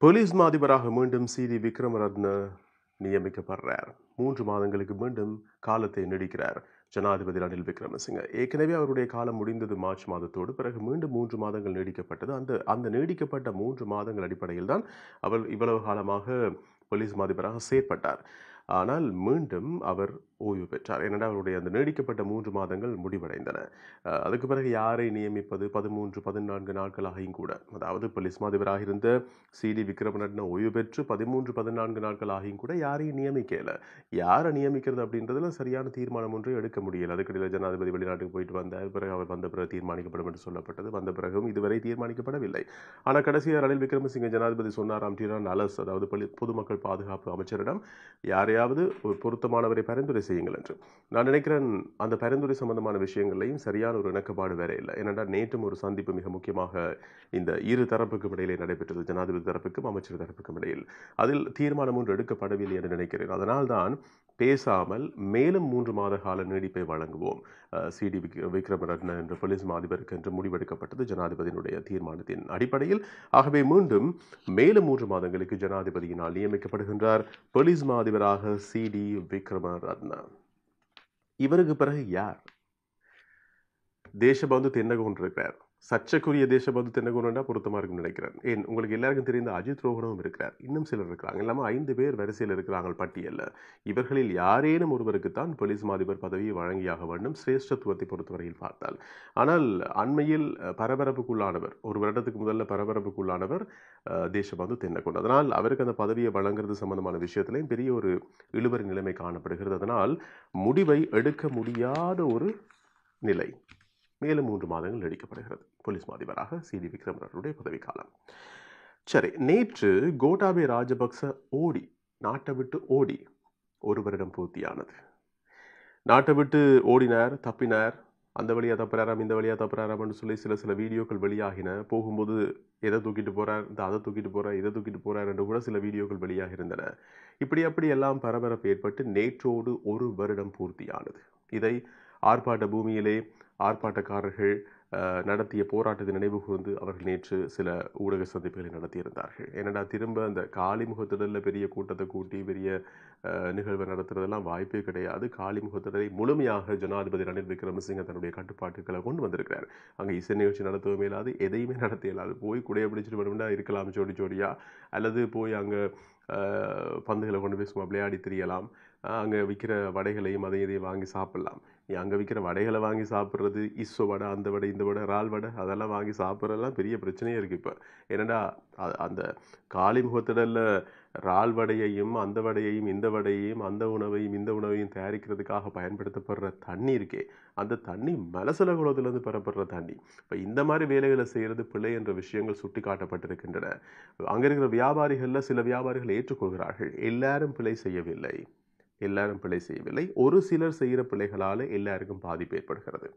Police மா அதிபராக மீண்டும் சிடி விக்ரமரத்ன நியமிக்கப்படுறார் மூன்று மாதங்களுக்கு மீண்டும் காலத்தை நீடிக்கிறார் ஜனாதிபதி ரணில் விக்ரமசிங்க ஏற்கனவே அவருடைய காலம் முடிந்தது மார்ச் மாதத்தோடு பிறகு மீண்டும் மூன்று மாதங்கள் நீடிக்கப்பட்டது அந்த அந்த நீடிக்கப்பட்ட மூன்று மாதங்கள் அடிப்படையில் தான் அவர் இவ்வளவு காலமாக போலீஸ் மா அதிபராக செயற்பட்டார் ஆனால் மீண்டும் அவர் ஓய்வு பெற்றார் ஏனென்றால் அவருடைய அந்த நீடிக்கப்பட்ட மூன்று மாதங்கள் முடிவடைந்தன அஹ் அதுக்கு பிறகு யாரை நியமிப்பது பதிமூன்று பதினான்கு நாட்களாகியும் கூட அதாவது போலீஸ் மாதிபராக இருந்த சிடி விக்ரமரட்ன ஓய்வு பெற்று பதிமூன்று பதினான்கு நாட்கள் ஆகியும் கூட யாரையும் நியமிக்கல யாரை நியமிக்கிறது அப்படின்றதுல சரியான தீர்மானம் ஒன்றை எடுக்க முடியல அதுக்கிடையில் ஜனாதிபதி வெளிநாட்டுக்கு போயிட்டு வந்தார் பிறகு அவர் வந்த பிறகு தீர்மானிக்கப்படும் என்று சொல்லப்பட்டது வந்த பிறகும் இதுவரை தீர்மானிக்கப்படவில்லை ஆனால் கடைசியாக ரணில் விக்ரமசிங்க ஜனாதிபதி சொன்னாராம் டிரான் அலஸ் அதாவது பொலி- பொதுமக்கள் பாதுகாப்பு அமைச்சரிடம் யாரையாவது ஒரு பொருத்தமானவரை பரிந்துரை செய்யுங்கள் என்று நான் நினைக்கிறேன் அந்த பரிந்துரை சம்பந்தமான விஷயங்களையும் சரியான ஒரு இணக்கப்பாடு வேற இல்லை ஏனென்றால் நேற்றும் ஒரு சந்திப்பு மிக முக்கியமாக இந்த இரு தரப்புக்கும் இடையிலே நடைபெற்றது ஜனாதிபதி தரப்புக்கும் அமைச்சர் தரப்புக்கும் இடையில் அதில் தீர்மானம் ஒன்று எடுக்கப்படவில்லை என்று நினைக்கிறேன் அதனால்தான் பேசாமல் மேலும் மூன்று மாத கால நீடிப்பை வழங்குவோம் சிடி விக்ரமரட்ன என்ற போலீஸ் மா அதிபருக்கு என்று முடிவெடுக்கப்பட்டது ஜனாதிபதியினுடைய தீர்மானத்தின் அடிப்படையில் ஆகவே மீண்டும் மேலும் மூன்று மாதங்களுக்கு ஜனாதிபதியினால் நியமிக்கப்படுகின்றார் போலீஸ் மா அதிபராக சிடி விக்ரமரத்ன இவருக்கு பிறகு யார் தேசபந்து தென்னகோன் இருக்கிறார் சர்ச்சைக்குரிய தேசபந்து தென்னகோனா பொருத்தமா இருக்கும்னு நினைக்கிறேன் ஏன் உங்களுக்கு எல்லாருக்கும் தெரிந்த அஜித் ரோஹனும் இருக்கிறார் இன்னும் சிலர் இருக்கிறாங்க இல்லாமல் ஐந்து பேர் வரிசையில் இருக்கிறாங்க பட்டியலில் இவர்களில் யாரேனும் ஒருவருக்குத்தான் போலீஸ் மாதிபர் பதவியை வழங்கியாக வேண்டும் சிரேஷ்டத்துவத்தை பொறுத்தவரையில் பார்த்தால் ஆனால் அண்மையில் அஹ், பரபரப்புக்குள்ளானவர் ஒரு வருடத்துக்கு முதல்ல பரபரப்புக்குள்ளானவர் அஹ், தேசபந்து தென்னகோன் அதனால் அவருக்கு அந்த பதவியை வழங்குறது சம்பந்தமான விஷயத்திலையும் பெரிய ஒரு இழுபறி நிலைமை காணப்படுகிறது அதனால் முடிவை எடுக்க முடியாத ஒரு நிலை மேலும் மூன்று மாதங்கள் நீடிக்கப்படுகிறது போலீஸ் மாதிபராக சிடி விக்ரமரனுடைய பதவிக்காலம் சரி நேற்று கோட்டாபே ராஜபக்ச ஓடி நாட்டை விட்டு ஓடி ஒரு வருடம் பூர்த்தியானது நாட்டை விட்டு ஓடினார் தப்பினார் அந்த வழியாக தப்புறாராம் இந்த வழியாக தப்புறாராம்னு சொல்லி சில சில வீடியோக்கள் வெளியாகின போகும்போது எதை தூக்கிட்டு போறார் இந்த அதை தூக்கிட்டு போறார் இதை தூக்கிட்டு போறார் என்று கூட சில வீடியோக்கள் வெளியாக இருந்தன இப்படி அப்படி எல்லாம் பரபரப்பு ஏற்பட்டு நேற்றோடு ஒரு வருடம் பூர்த்தியானது இதை ஆர்ப்பாட்ட பூமியிலே ஆர்ப்பாட்டக்காரர்கள் அஹ், நடத்திய போராட்டத்தை நினைவு கூர்ந்து அவர்கள் நேற்று சில ஊடக சந்திப்புகளை நடத்தியிருந்தார்கள் ஏனடா திரும்ப அந்த காலிமுகத்திடலில் பெரிய கூட்டத்தை கூட்டி பெரிய அஹ், நிகழ்வை நடத்துறதெல்லாம் வாய்ப்பே கிடையாது காலிமுகத்திடலை முழுமையாக ஜனாதிபதி ரணில் விக்ரமசிங்க தன்னுடைய கட்டுப்பாட்டுக்களை கொண்டு வந்திருக்கிறார் அங்கே இசை நிகழ்ச்சி நடத்தவும் இயலாது எதையுமே நடத்த இயலாது போய் குடைய பிடிச்சிட்டு வேணும்னா இருக்கலாம் ஜோடி ஜோடியா அல்லது போய் அங்கே பந்துகளை கொண்டு போய் சும்மா விளையாடி திரியலாம் அங்கே விற்கிற வடைகளையும் அதையும் இதையும் வாங்கி சாப்பிடலாம் நீ அங்கே விற்கிற வடைகளை வாங்கி சாப்பிட்றது இஸ்ஸோ வடை அந்த வடை இந்த வடை இறால் வடை அதெல்லாம் வாங்கி சாப்பிட்றதெல்லாம் பெரிய பிரச்சனையே இருக்குது இப்போ ஏன்னா அந்த காலி முகத்திடலில் இறால் வடையையும் அந்த வடையையும் இந்த வடையையும் அந்த உணவையும் இந்த உணவையும் தயாரிக்கிறதுக்காக பயன்படுத்தப்படுற தண்ணி இருக்கே அந்த தண்ணி மலசல குளத்திலிருந்து பெறப்படுற தண்ணி இப்போ இந்த மாதிரி வேலைகளை செய்கிறது பிழை என்ற விஷயங்கள் சுட்டி காட்டப்பட்டிருக்கின்றன அங்கே இருக்கிற வியாபாரிகளில் சில வியாபாரிகள் ஏற்றுக்கொள்கிறார்கள் எல்லாரும் பிழை செய்யவில்லை எல்லாரும் பிழை செய்யவில்லை ஒரு சிலர் செய்கிற பிழைகளால் எல்லாருக்கும் பாதிப்பு ஏற்படுகிறது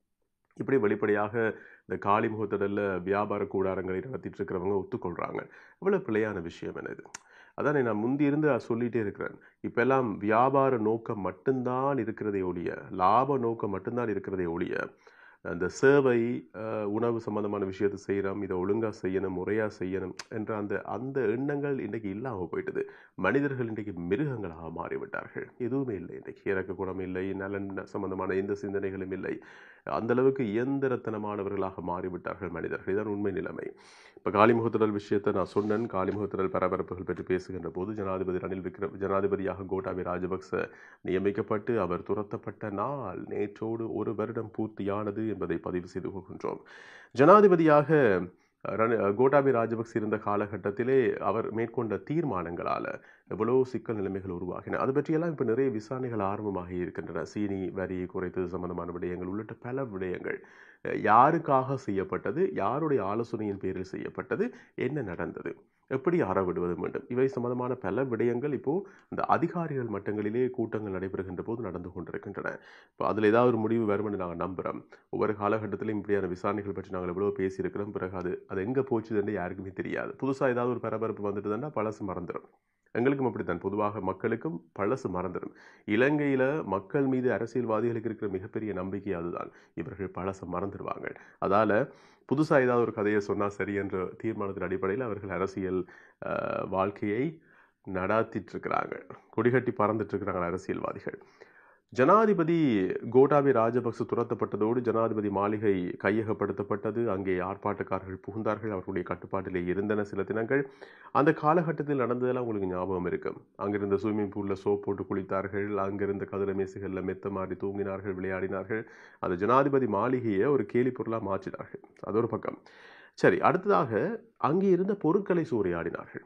இப்படி வெளிப்படையாக இந்த காலி முகத்திடலில் வியாபார கூடாரங்களை நடத்திட்டு இருக்கிறவங்க ஒத்துக்கொள்கிறாங்க இவ்வளோ பிழையான விஷயம் என்னது அதானே நான் முந்தி இருந்து சொல்லிகிட்டே இருக்கிறேன் இப்பெல்லாம் வியாபார நோக்கம் மட்டும்தான் இருக்கிறதே ஒழிய லாப நோக்கம் மட்டும்தான் இருக்கிறதே ஒழிய அந்த சேவை அஹ், உணவு சம்பந்தமான விஷயத்தை செய்கிறோம் இதை ஒழுங்காக செய்யணும் முறையாக செய்யணும் என்ற அந்த அந்த எண்ணங்கள் இன்றைக்கு இல்லாமல் போயிட்டது மனிதர்கள் இன்றைக்கு மிருகங்களாக மாறிவிட்டார்கள் எதுவுமே இல்லை இன்றைக்கு இறக்க குணம் இல்லை நலன் சம்பந்தமான எந்த சிந்தனைகளும் இல்லை அந்த அளவுக்கு இயந்திரத்தனமானவர்களாக மாறிவிட்டார்கள் மனிதர்கள் இதான் உண்மை நிலைமை இப்போ காலிமுகத்திடல் விஷயத்தை நான் சொன்னேன் காலிமுகத்திடல் பரபரப்புகள் பற்றி பேசுகின்ற போது ஜனாதிபதி ரணில் விக்ரம் ஜனாதிபதியாக கோட்டாபே ராஜபக்ச நியமிக்கப்பட்டு அவர் துரத்தப்பட்ட நாள் நேற்றோடு ஒரு வருடம் பூர்த்தியானது என்பதை பதிவு செய்து கொள்கின்றோம் ஜனாதிபதியாக ரண- கோட்டாபே ராஜபக்ச இருந்த காலகட்டத்திலே அவர் மேற்கொண்ட தீர்மானங்களால் எவ்வளோ சிக்கல் நிலைமைகள் உருவாகின அது பற்றியெல்லாம் இப்போ நிறைய விசாரணைகள் ஆரம்பமாகி இருக்கின்றன சீனி வரியை குறைத்தது சம்பந்தமான விடயங்கள் உள்ளிட்ட பல விடயங்கள் அஹ் யாருக்காக செய்யப்பட்டது யாருடைய ஆலோசனையின் பேரில் செய்யப்பட்டது என்ன நடந்தது எப்படி அறவிடுவது வேண்டும் இவை சம்பந்தமான பல விடயங்கள் இப்போ இந்த அதிகாரிகள் மட்டங்களிலே கூட்டங்கள் நடைபெறுகின்ற போது நடந்து கொண்டிருக்கின்றன இப்போ அதில் ஏதாவது ஒரு முடிவு வரும் என்று நாங்கள் நம்புகிறோம் ஒவ்வொரு காலகட்டத்திலும் இப்படியான விசாரணைகள் பற்றி நாங்கள் எவ்வளோ பேசியிருக்கிறோம் பிறகு அது அது எங்கே போச்சுதுன்னு யாருக்குமே தெரியாது புதுசாக ஏதாவது ஒரு பரபரப்பு வந்துட்டுதுன்னா பழசு மறந்துடும் எங்களுக்கும் அப்படித்தான் பொதுவாக மக்களுக்கும் பழசு மறந்துடும் இலங்கையில மக்கள் மீது அரசியல்வாதிகளுக்கு இருக்கிற மிகப்பெரிய நம்பிக்கை அதுதான் இவர்கள் பழச மறந்துடுவாங்க அதால புதுசா ஏதாவது ஒரு கதையை சொன்னா சரி என்ற தீர்மானத்தின் அடிப்படையில் அவர்கள் அரசியல் அஹ், வாழ்க்கையை நடாத்திட்டு இருக்கிறாங்க கொடிகட்டி பறந்துட்டு இருக்கிறாங்க அரசியல்வாதிகள் ஜனாதிபதி கோட்டாபய ராஜபக்ச துரத்தப்பட்டதோடு ஜனாதிபதி மாளிகை கையகப்படுத்தப்பட்டது அங்கே ஆர்ப்பாட்டக்காரர்கள் புகுந்தார்கள் அவர்களுடைய கட்டுப்பாட்டிலே இருந்தன சில தினங்கள் அந்த காலகட்டத்தில் நடந்ததெல்லாம் உங்களுக்கு ஞாபகம் இருக்கும் அங்கிருந்த ஸ்விம்மிங் பூலில் சோப் போட்டு குளித்தார்கள் அங்கிருந்த கதிர மேசுகளில் மெத்த மாறி தூங்கினார்கள் விளையாடினார்கள் அந்த ஜனாதிபதி மாளிகையை ஒரு கேலி பொருளாக மாற்றினார்கள் அது ஒரு பக்கம் சரி அடுத்ததாக அங்கே இருந்த பொருட்களை சூறையாடினார்கள்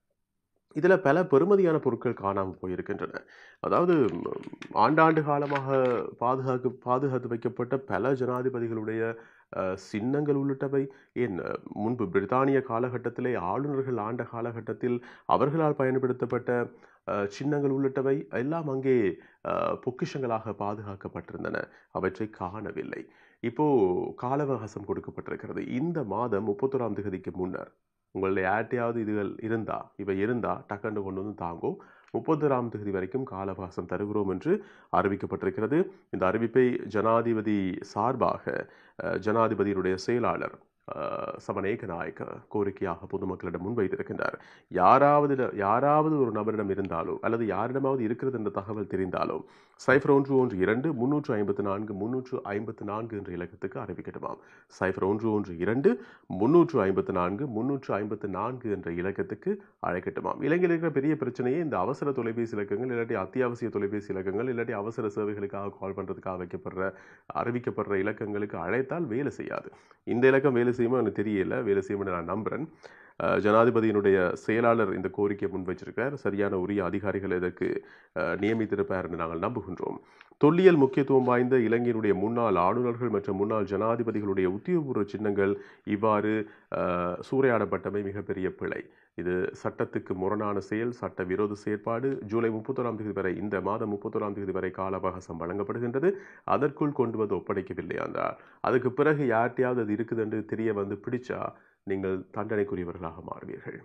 இதில் பல பெறுமதியான பொருட்கள் காணாமல் போயிருக்கின்றன அதாவது ம், ஆண்டாண்டு காலமாக பாதுகாக்கு பாதுகாத்து வைக்கப்பட்ட பல ஜனாதிபதிகளுடைய அஹ், சின்னங்கள் உள்ளிட்டவை ஏன் அஹ், முன்பு பிரித்தானிய காலகட்டத்திலே ஆளுநர்கள் ஆண்ட காலகட்டத்தில் அவர்களால் பயன்படுத்தப்பட்ட அஹ், சின்னங்கள் உள்ளிட்டவை எல்லாம் அங்கே அஹ், பொக்கிஷங்களாக பாதுகாக்கப்பட்டிருந்தன அவற்றை காணவில்லை இப்போ கால அவகாசம் கொடுக்கப்பட்டிருக்கிறது இந்த மாதம் முப்பத்தொராம் தேதிக்கு முன்னர் உங்களுடைய யார்ட்டையாவது இதுகள் இருந்தா இவை இருந்தா டக்குன்னு கொண்டு வந்து தாங்கோ முப்பத்தொராம் தேதி வரைக்கும் கால அவகாசம் தருகிறோம் என்று அறிவிக்கப்பட்டிருக்கிறது இந்த அறிவிப்பை ஜனாதிபதி சார்பாக அஹ், ஜனாதிபதியினுடைய செயலாளர் அஹ், சமநேக நாயக்க கோரிக்கையாக பொதுமக்களிடம் முன்வைத்திருக்கின்றார் யாராவது யாராவது ஒரு நபரிடம் இருந்தாலோ அல்லது யாரிடமாவது இருக்கிறது என்ற தகவல் தெரிந்தாலோ சைஃபர் ஒன்று ஒன்று இரண்டு முன்னூற்று ஐம்பத்து நான்கு முன்னூற்று ஐம்பத்து நான்கு என்ற இலக்கத்துக்கு அறிவிக்கட்டுமாம் சைஃபர் ஒன்று ஒன்று இரண்டு முன்னூற்று ஐம்பத்து நான்கு முன்னூற்று ஐம்பத்து நான்கு என்ற இலக்கத்துக்கு அழைக்கட்டுமாம் இலங்கையில் இருக்கிற பெரிய பிரச்சனையே இந்த அவசர தொலைபேசி இலக்கங்கள் இல்லாட்டி அத்தியாவசிய தொலைபேசி இலக்கங்கள் இல்லாட்டி அவசர சேவைகளுக்காக கால் பண்ணுறதுக்காக வைக்கப்படுற அறிவிக்கப்படுற இலக்கங்களுக்கு அழைத்தால் வேலை செய்யாது இந்த இலக்கம் வேலை செய்யுமோ எனக்கு தெரியல வேலை செய்யும்னு நான் நம்புகிறேன் அஹ், ஜனாதிபதியினுடைய செயலாளர் இந்த கோரிக்கையை முன் வச்சிருக்கார் சரியான உரிய அதிகாரிகள் இதற்கு அஹ், நியமித்திருப்பார் என்று நாங்கள் நம்புகின்றோம் தொல்லியல் முக்கியத்துவம் வாய்ந்த இலங்கையினுடைய முன்னாள் ஆளுநர்கள் மற்றும் முன்னாள் ஜனாதிபதிகளுடைய உத்தியோகபூர்வ சின்னங்கள் இவ்வாறு அஹ், சூறையாடப்பட்டமை மிகப்பெரிய பிழை இது சட்டத்துக்கு முரணான செயல் சட்ட விரோத செயற்பாடு ஜூலை முப்பத்தோராம் தேதி வரை இந்த மாதம் முப்பத்தோராம் தேதி வரை கால அவகாசம் வழங்கப்படுகின்றது அதற்குள் கொண்டு வந்து ஒப்படைக்கவில்லை என்றால் அதுக்கு பிறகு யார்ட்டையாவது அது இருக்குது என்று தெரிய வந்து பிடிச்சா நீங்கள் தண்டனைக்குரியவர்களாக மாறுவீர்கள்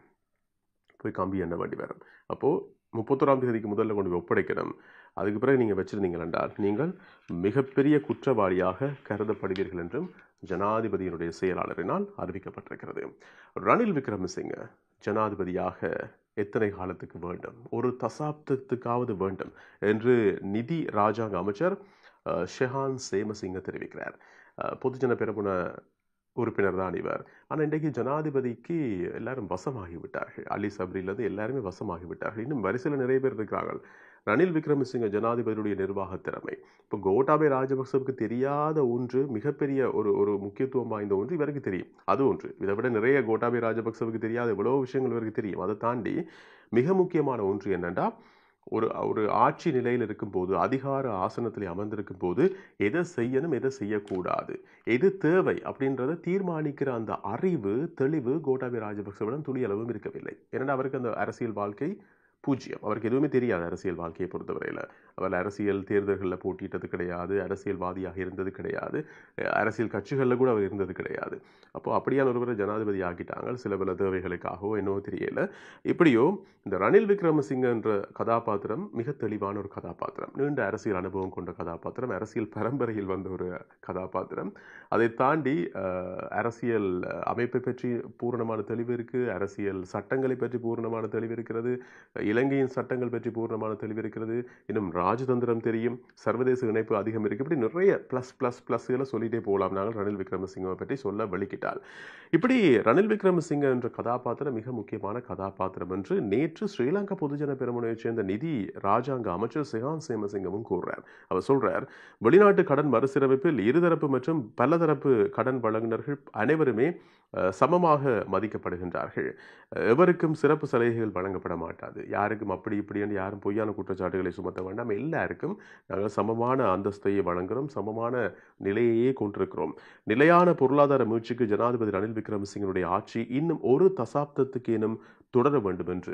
போய் கம்பி எண்ண வேண்டி வரும் அப்போது முப்பத்தோராம் தேதிக்கு முதல்ல கொண்டு போய் ஒப்படைக்கணும் அதுக்கு பிறகு நீங்கள் வச்சிருந்தீங்கள் என்றால் நீங்கள் மிகப்பெரிய குற்றவாளியாக கருதப்படுவீர்கள் என்றும் ஜனாதிபதியினுடைய செயலாளரினால் அறிவிக்கப்பட்டிருக்கிறது ரணில் விக்ரமசிங்க ஜனாதிபதியாக எத்தனை காலத்துக்கு வேண்டும் ஒரு தசாப்தத்துக்காவது வேண்டும் என்று நிதி ராஜாங்க அமைச்சர் அஹ், ஷெஹான் சேமசிங்க தெரிவிக்கிறார் அஹ், பொதுஜன பெரமுன உறுப்பினர் தான் இவர் ஆனால் இன்றைக்கு ஜனாதிபதிக்கு எல்லாரும் வசமாகி விட்டார்கள் அலி சப்ரிலேருந்து எல்லாருமே வசமாகி விட்டார்கள் இன்னும் வரிசையில் நிறைய பேர் இருக்கிறாங்க ரணில் விக்ரமசிங்க ஜனாதிபதியுடைய நிர்வாக திறமை இப்போ கோட்டாபய ராஜபக்சவுக்கு தெரியாத ஒன்று மிகப்பெரிய ஒரு ஒரு முக்கியத்துவம் வாய்ந்த ஒன்று இவருக்கு தெரியும் அது ஒன்று இதை விட நிறைய கோட்டாபய ராஜபக்சவுக்கு தெரியாத எவ்வளோ விஷயங்கள் இவருக்கு தெரியும் அதை தாண்டி மிக முக்கியமான ஒன்று என்னென்னா ஒரு ஒரு ஆட்சி நிலையில் இருக்கும்போது அதிகார ஆசனத்தில் அமர்ந்திருக்கும் போது எதை செய்யணும் எதை செய்யக்கூடாது எது தேவை அப்படின்றத தீர்மானிக்கிற அந்த அறிவு தெளிவு கோட்டாபய ராஜபக்சவிடம் துளி அளவும் இருக்கவில்லை ஏன்னா அவருக்கு அந்த அரசியல் வாழ்க்கை பூஜ்ஜியம் அவருக்கு எதுவுமே தெரியாது அரசியல் வாழ்க்கையை பொறுத்தவரையில் அவர் அரசியல் தேர்தல்களில் போட்டியிட்டது கிடையாது அரசியல்வாதியாக இருந்தது கிடையாது அஹ் அரசியல் கட்சிகளில் கூட அவர் இருந்தது கிடையாது அப்போ அப்படியான ஒருவரை ஜனாதிபதி ஆக்கிட்டாங்க சில பல தேவைகளுக்காகவோ என்னவோ தெரியல இப்படியோ இந்த ரணில் விக்ரமசிங்கன்ற கதாபாத்திரம் மிக தெளிவான ஒரு கதாபாத்திரம் நீண்ட அரசியல் அனுபவம் கொண்ட கதாபாத்திரம் அரசியல் பரம்பரையில் வந்த ஒரு கதாபாத்திரம் அதை தாண்டி அஹ், அரசியல் அஹ், அமைப்பை பற்றி பூரணமான தெளிவு இருக்கு அரசியல் சட்டங்களை பற்றி பூரணமான தெளிவு இருக்கிறது இலங்கையின் சட்டங்கள் பற்றி பூர்ணமான தெளிவு இருக்கிறது இன்னும் ராஜதந்திரம் தெரியும் சர்வதேச இணைப்பு அதிகம் இருக்கு இப்படி நிறைய ப்ளஸ் ப்ளஸ் ப்ளஸ்களை சொல்லிட்டே போகலாம் நாங்கள் ரணில் விக்ரமசிங்கவை பற்றி சொல்ல வெளிக்கிட்டால் இப்படி ரணில் விக்ரமசிங்க என்ற கதாபாத்திரம் மிக முக்கியமான கதாபாத்திரம் என்று நேற்று ஸ்ரீலங்கா பொதுஜன பெருமுனையைச் சேர்ந்த நிதி ராஜாங்க அமைச்சர் சிகான் சேமசிங்கவும் கூறுறார் அவர் சொல்றார் வெளிநாட்டு கடன் மறுசீரமைப்பில் இருதரப்பு மற்றும் பலதரப்பு கடன் வழங்குனர்கள் அனைவருமே அஹ், சமமாக மதிக்கப்படுகின்றார்கள் அஹ், எவருக்கும் சிறப்பு சலுகைகள் வழங்கப்பட மாட்டாது யாருக்கும் அப்படி இப்படி என்று யாரும் பொய்யான குற்றச்சாட்டுகளை சுமத்த வேண்டாம் எல்லாருக்கும் நாங்கள் சமமான அந்தஸ்தையை வழங்குகிறோம் சமமான நிலையையே கொண்டிருக்கிறோம் நிலையான பொருளாதார மீட்சிக்கு ஜனாதிபதி ரணில் விக்ரமசிங்கனுடைய ஆட்சி இன்னும் ஒரு தசாப்தத்துக்கு இன்னும் தொடர வேண்டும் என்று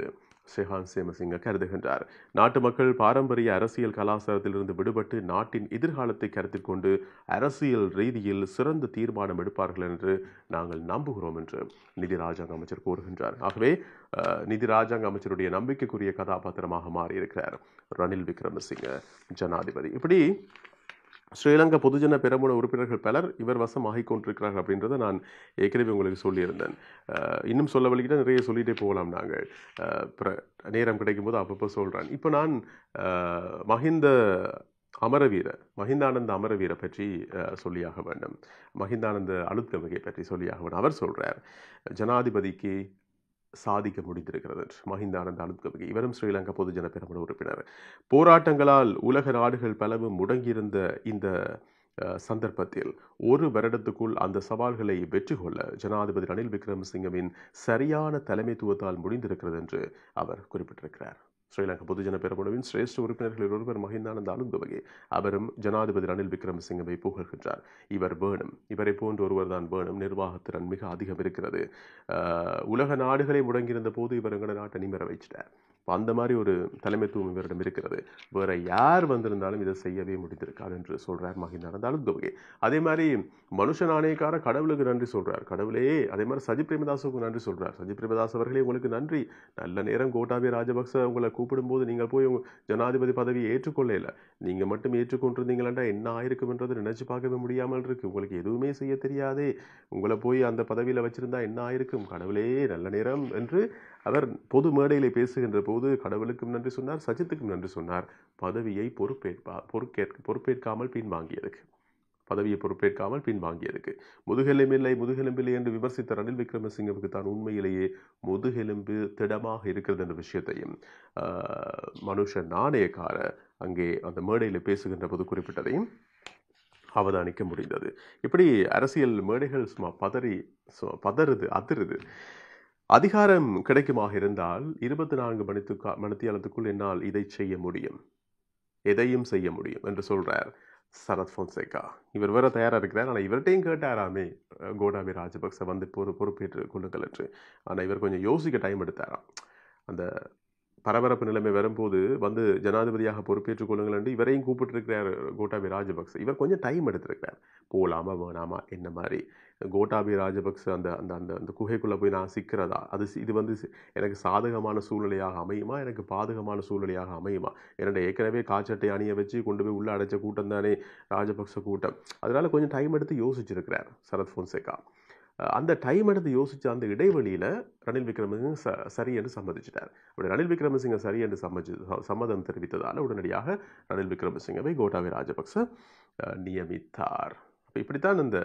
ஷெஹான் சேமசிங்க கருதுகின்றார் நாட்டு மக்கள் பாரம்பரிய அரசியல் கலாச்சாரத்திலிருந்து விடுபட்டு நாட்டின் எதிர்காலத்தை கருத்தில் கொண்டு அரசியல் ரீதியில் சிறந்த தீர்மானம் எடுப்பார்கள் என்று நாங்கள் நம்புகிறோம் என்று நிதி ராஜாங்க அமைச்சர் கூறுகின்றார் ஆகவே அஹ், நிதி ராஜாங்க அமைச்சருடைய நம்பிக்கைக்குரிய கதாபாத்திரமாக மாறியிருக்கிறார் ரணில் விக்ரமசிங்க ஜனாதிபதி இப்படி ஸ்ரீலங்கா பொதுஜன பெரமுன உறுப்பினர்கள் பலர் இவர் வசம் ஆகிக் கொண்டிருக்கிறார்கள் அப்படின்றத நான் ஏற்கனவே உங்களுக்கு சொல்லியிருந்தேன் அஹ், இன்னும் சொல்ல வழிக்கிட்ட நிறைய சொல்லிகிட்டே போகலாம் நாங்கள் அஹ், பிற- நேரம் கிடைக்கும்போது அப்பப்போ சொல்கிறேன் இப்போ நான் அஹ், மஹிந்த அமரவீர மஹிந்தானந்த அமரவீர பற்றி அஹ், சொல்லியாக வேண்டும் மஹிந்தானந்த அழுத்கவகை பற்றி சொல்லியாக வேண்டும் அவர் சொல்கிறார் ஜனாதிபதிக்கு சாதிக்க முடிந்திருக்கிறது என்று. மஹிந்தானந்த அழுத்கவகை இவரும் ஸ்ரீலங்கா பொதுஜன பெரமுன உறுப்பினர் போராட்டங்களால் உலக நாடுகள் பலவும் முடங்கியிருந்த இந்த அஹ், சந்தர்ப்பத்தில் ஒரு வருடத்துக்குள் அந்த சவால்களை வெற்றி கொள்ள ஜனாதிபதி ரணில் விக்ரமசிங்கவின் சரியான தலைமைத்துவத்தால் முடிந்திருக்கிறது என்று அவர் குறிப்பிட்டிருக்கிறார் ஸ்ரீலங்கா பொதுஜன பெரமுனவின் சிரேஷ்ட உறுப்பினர்களில் ஒருவர் மஹிந்தானந்த அலுந்தவகை அவரும் ஜனாதிபதி ரணில் விக்ரமசிங்கவை புகழ்கின்றார் இவர் வேணும் இவரை போன்ற ஒருவர் தான் வேணும் நிர்வாகத்திறன் மிக அதிகம் இருக்கிறது அஹ், உலக நாடுகளை முடங்கியிருந்த போது இவர் எங்களோட நாட்டை நிமிர வச்சிட்டார் அப்ப அந்த மாதிரி ஒரு தலைமைத்துவம் இவரிடம் இருக்கிறது வேற யார் வந்திருந்தாலும் இதை செய்யவே முடிந்திருக்காது என்று சொல்றார் மகிந்தானந்த அலுத்கவகை அதே மாதிரி மனுஷ நாணயக்கார கடவுளுக்கு நன்றி சொல்றார் கடவுளே அதே மாதிரி சஜித் பிரேமதாஸுக்கு நன்றி சொல்றார் சஜித் பிரேமதாஸ் அவர்களே உங்களுக்கு நன்றி நல்ல நேரம் கோட்டாபய ராஜபக்ச உங்களை கூப்பிடும்போது நீங்கள் போய் உங்க ஜனாதிபதி பதவியை ஏற்றுக்கொள்ளல நீங்க மட்டும் ஏற்றுக்கொண்டிருந்தீங்களா என்ன ஆயிருக்கும்ன்றது நினைச்சு பார்க்கவே முடியாமல் இருக்கு உங்களுக்கு எதுவுமே செய்ய தெரியாதே உங்களை போய் அந்த பதவியில வச்சிருந்தா என்ன ஆயிருக்கும் கடவுளே நல்ல நேரம் என்று அவர் பொது மேடையிலே பேசுகின்ற போது கடவுளுக்கும் நன்றி சொன்னார் சஜித்துக்கும் நன்றி சொன்னார் பதவியை பொறுப்பேற்பா பொறுப்பேற்க பொறுப்பேற்காமல் பின்வாங்கியதுக்கு பதவியை பொறுப்பேற்காமல் பின்வாங்கியதுக்கு முதுகெலும்பில்லை முதுகெலும்பில்லை என்று விமர்சித்த ரணில் விக்ரமசிங்கவுக்கு தான் உண்மையிலேயே முதுகெலும்பு திடமாக இருக்கிறது என்ற விஷயத்தையும் ஆஹ், மனுஷ நாணயக்கார அங்கே அந்த மேடையில் பேசுகின்ற போது குறிப்பிட்டதையும் அவதானிக்க முடிந்தது இப்படி அரசியல் மேடைகள் சும்மா பதறி சும்மா பதறுது அதிருது அதிகாரம் கிடைக்குமாக இருந்தால் இருபத்தி நான்கு மணித்துக்கா மணித்தியாலத்துக்குள் என்னால் இதை செய்ய முடியும் எதையும் செய்ய முடியும் என்று சொல்றார் சரத் பொன்சேகா இவர் வேற தயாரா இருக்கிறார் ஆனால் இவர்கிட்டையும் கேட்டாராமே அஹ், கோடாபி ராஜபக்ச வந்து பொறு பொறுப்பேற்று கொள்ளுங்கள் என்று ஆனால் இவர் கொஞ்சம் யோசிக்க டைம் எடுத்தாராம் அந்த பரபரப்பு நிலைமை வரும்போது வந்து ஜனாதிபதியாக பொறுப்பேற்றுக் கொள்ளுங்கள் என்று இவரையும் கூப்பிட்டுருக்கிறார் கோட்டாபி ராஜபக்ச இவர் கொஞ்சம் டைம் எடுத்திருக்கிறார் போலாமா வேணாமா என்ன மாதிரி கோட்டாபி ராஜபக்ச அந்த அந்த அந்த அந்த குகைக்குள்ளே போய் நான் சிக்கிறதா அது சி- இது வந்து சி- எனக்கு சாதகமான சூழ்நிலையாக அமையுமா எனக்கு பாதகமான சூழ்நிலையாக அமையுமா என்னோட ஏற்கனவே காய்ச்சட்டை அணிய வச்சு கொண்டு போய் உள்ள அடைச்ச கூட்டம் தானே ராஜபக்ச கூட்டம் அதனால கொஞ்சம் டைம் எடுத்து யோசிச்சிருக்கிறார் சரத் பொன்சேகா அஹ் அந்த டைம் எடுத்து யோசிச்ச அந்த இடைவெளியில் ரணில் விக்ரமசிங்க ச சரி என்று சம்மதிச்சிட்டார் அப்படி ரணில் விக்ரமசிங்க சரி என்று சம்மதி ச- சம்மதம் தெரிவித்ததால் உடனடியாக ரணில் விக்ரமசிங்கவை கோட்டாபய ராஜபக்ச அஹ், நியமித்தார் அப்ப இப்படித்தான் இந்த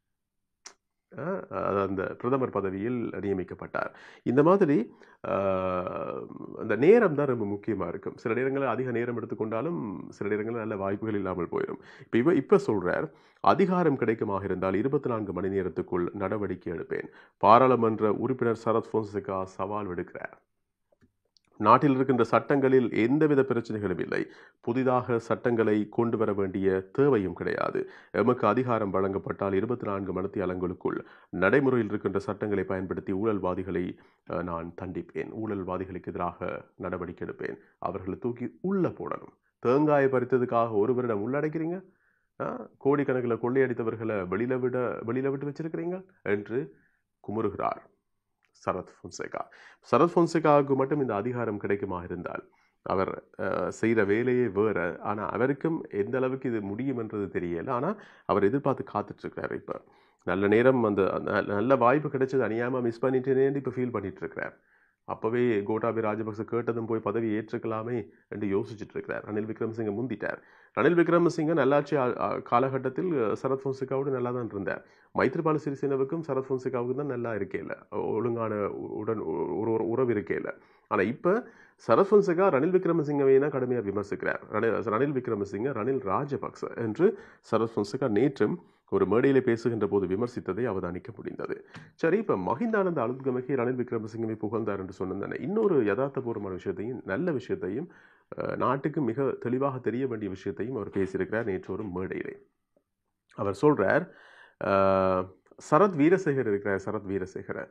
அஹ், அஹ், அந்த பிரதமர் பதவியில் நியமிக்கப்பட்டார் இந்த மாதிரி அஹ், அந்த நேரம் தான் ரொம்ப முக்கியமாக இருக்கும் சில நேரங்களில் அதிக நேரம் எடுத்துக்கொண்டாலும் சில நேரங்களில் நல்ல வாய்ப்புகள் இல்லாமல் போயிடும் இப்போ இவ இப்போ சொல்கிறார் அதிகாரம் கிடைக்குமாக இருந்தால் இருபத்தி நான்கு மணி நேரத்துக்குள் நடவடிக்கை எடுப்பேன் பாராளுமன்ற உறுப்பினர் சரத் பொன்சேகா சவால் விடுக்கிறார் நாட்டில் இருக்கின்ற சட்டங்களில் எந்தவித பிரச்சனைகளும் இல்லை புதிதாக சட்டங்களை கொண்டு வர வேண்டிய தேவையும் கிடையாது எமக்கு அதிகாரம் வழங்கப்பட்டால் இருபத்தி நான்கு மணித்தியாலங்களுக்குள் நடைமுறையில் இருக்கின்ற சட்டங்களை பயன்படுத்தி ஊழல்வாதிகளை அஹ், நான் தண்டிப்பேன் ஊழல்வாதிகளுக்கு எதிராக நடவடிக்கை எடுப்பேன் அவர்களை தூக்கி உள்ள போடணும் தேங்காயை பறித்ததுக்காக ஒரு வருடம் உள்ளடக்கிறீங்க ஆ, கோடிக்கணக்கில் கொள்ளையடித்தவர்களை வெளியில விட வெளியில விட்டு வச்சிருக்கிறீங்க என்று குமுறுகிறார் சரத் பொன்சேகா சரத் பொன்சேகாவுக்கு மட்டும் இந்த அதிகாரம் கிடைக்குமா இருந்தால் அவர் அஹ், செய்த வேலையே வேற ஆனால் அவருக்கும் எந்த அளவுக்கு இது முடியும் என்றது தெரியல ஆனால் அவர் எதிர்பார்த்து காத்துட்டு இருக்கிறார் இப்போ நல்ல நேரம் அந்த அந்த நல்ல வாய்ப்பு கிடைச்சது அநியாயமா மிஸ் பண்ணிட்டேனேன்னு இப்போ ஃபீல் பண்ணிட்டு இருக்கிறார் அப்போவே கோட்டாபி ராஜபக்ச கேட்டதும் போய் பதவி ஏற்றுக்கலாமே என்று யோசிச்சுட்டு இருக்கிறார் ரணில் விக்ரமசிங்க முந்திட்டார் ரணில் விக்ரமசிங்க நல்லாட்சி ஆ- ஆ- காலகட்டத்தில் அஹ், சரத் பொன்சேகாவோடு நல்லா தான் இருந்தார் மைத்ரிபால சிறிசேனவுக்கும் சரத் பொன்சேகாவுக்கும் தான் நல்லா இருக்கேல ஒழுங்கான உ- உடன் உ- ஒரு ஒரு உறவு இருக்கேல ஆனால் இப்போ சரத் பொன்சேகா ரணில் விக்ரமசிங்கவை தான் கடுமையாக விமர்சிக்கிறார் ரணில் ரணில் விக்ரமசிங்க ரணில் ராஜபக்ச என்று சரத் பொன்சேகா நேற்றும் ஒரு மேடையிலே பேசுகின்ற போது விமர்சித்ததை அவதானிக்க முடிந்தது சரி இப்போ மஹிந்தானந்த அலுத்கமகி ரணில் விக்ரமசிங்கவை புகழ்ந்தார் என்று சொன்னதானே இன்னொரு யதார்த்தபூர்வமான விஷயத்தையும் நல்ல விஷயத்தையும் அஹ், நாட்டுக்கு மிக தெளிவாக தெரிய வேண்டிய விஷயத்தையும் அவர் பேசியிருக்கிறார் நேற்று ஒரு மேடையிலே அவர் சொல்றார் அஹ், சரத் வீரசேகர் இருக்கிறார் சரத் வீரசேகர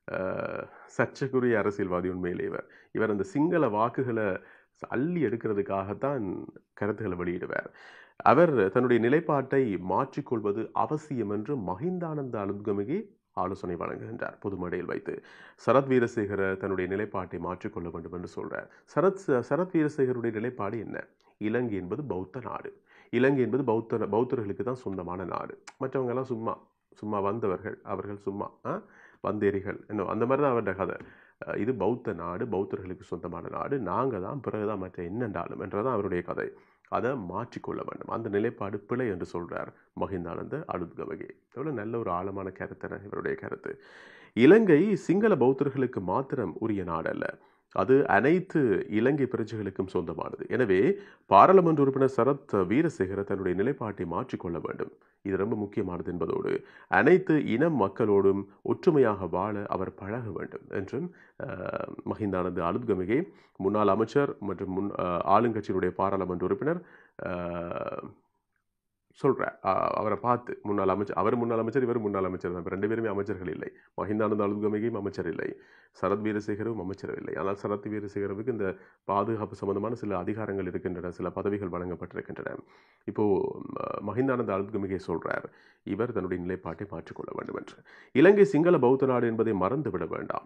அஹ், சர்ச்சைக்குரிய அரசியல்வாதி உண்மையிலே இவர் இவர் அந்த சிங்கள வாக்குகளை அள்ளி எடுக்கிறதுக்காகத்தான் கருத்துக்களை வெளியிடுவார் அவர் தன்னுடைய நிலைப்பாட்டை மாற்றிக்கொள்வது அவசியம் என்று மஹிந்தானந்த அலுத்கமிகி ஆலோசனை வழங்குகின்றார் பொது மேடையில் வைத்து சரத் வீரசேகர தன்னுடைய நிலைப்பாட்டை மாற்றிக்கொள்ள வேண்டும் என்று சொல்றார் சரத் சரத் வீரசேகருடைய நிலைப்பாடு என்ன இலங்கை என்பது பௌத்த நாடு இலங்கை என்பது பௌத்த பௌத்தர்களுக்கு தான் சொந்தமான நாடு மற்றவங்க எல்லாம் சும்மா சும்மா வந்தவர்கள் அவர்கள் சும்மா ஆ? வந்தேரிகள் என்ன அந்த மாதிரி தான் அவருடைய கதை அஹ் இது பௌத்த நாடு பௌத்தர்களுக்கு சொந்தமான நாடு நாங்கள் தான் பிறகுதான் மற்ற என்னென்றாலும் என்றதான் அவருடைய கதை அதை மாற்றிக்கொள்ள வேண்டும் அந்த நிலைப்பாடு பிழை என்று சொல்றார் மஹிந்தானந்த அலுத்கவகே எவ்வளோ நல்ல ஒரு ஆழமான கருத்து இவருடைய கருத்து இலங்கை சிங்கள பௌத்தர்களுக்கு மாத்திரம் உரிய நாடல்ல அது அனைத்து இலங்கை பிரஜைகளுக்கும் சொந்தமானது எனவே பாராளுமன்ற உறுப்பினர் சரத் வீரசேகர தன்னுடைய நிலைப்பாட்டை மாற்றிக்கொள்ள வேண்டும் இது ரொம்ப முக்கியமானது என்பதோடு அனைத்து இன மக்களோடும் ஒற்றுமையாக வாழ அவர் பழக வேண்டும் என்றும் அஹ், மஹிந்தானந்த அலுத்கமிகே முன்னாள் அமைச்சர் மற்றும் முன் அஹ், ஆளுங்கட்சியினுடைய பாராளுமன்ற உறுப்பினர் அஹ், சொல்றார் அஹ், அவரை பார்த்து முன்னாள் அமைச்சர் அவர் முன்னாள் அமைச்சர் இவர் முன்னாள் அமைச்சர் தான் இப்ப ரெண்டு பேருமே அமைச்சர்கள் இல்லை மஹிந்தானந்த அலுத்கமிகையும் அமைச்சர் இல்லை சரத் வீரசேகரும் அமைச்சர் இல்லை ஆனால் சரத் வீரசேகரவுக்கு இந்த பாதுகாப்பு சம்பந்தமான சில அதிகாரங்கள் இருக்கின்றன சில பதவிகள் வழங்கப்பட்டிருக்கின்றன இப்போ ம- மஹிந்தானந்த அலுத்கமிகை சொல்றார் இவர் தன்னுடைய நிலைப்பாட்டை மாற்றிக்கொள்ள வேண்டும் என்று இலங்கை சிங்கள பௌத்த நாடு என்பதை மறந்துவிட வேண்டாம்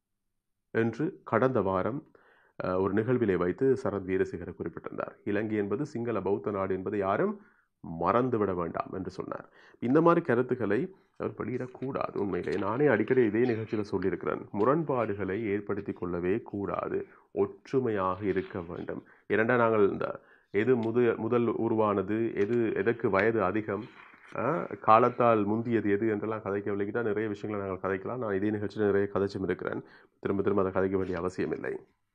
என்று கடந்த வாரம் அஹ், ஒரு நிகழ்விலே வைத்து சரத் வீரசேகர குறிப்பிட்டிருந்தார் இலங்கை என்பது சிங்கள பௌத்த நாடு என்பதை யாரும் மறந்துவிட வேண்டாம் என்று சொன்னார் இந்த மாதிரி கருத்துக்களை அவர் வெளியிடக்கூடாது உண்மையிலே நானே அடிக்கடி இதே நிகழ்ச்சியில் சொல்லியிருக்கிறேன் முரண்பாடுகளை ஏற்படுத்தி கொள்ளவே கூடாது ஒற்றுமையாக இருக்க வேண்டும் இரண்டா நாங்கள் இந்த எது முது முதல் உருவானது எது எதற்கு வயது அதிகம் ஆஹ், காலத்தால் முந்தியது எது என்றெல்லாம் கதைக்க விளக்கிட்டா நிறைய விஷயங்களை நாங்கள் கதைக்கலாம் நான் இதே நிகழ்ச்சியில் நிறைய கதைச்சும் இருக்கிறேன் திரும்ப திரும்ப அதை கதைக்க வேண்டிய அவசியம் இல்லை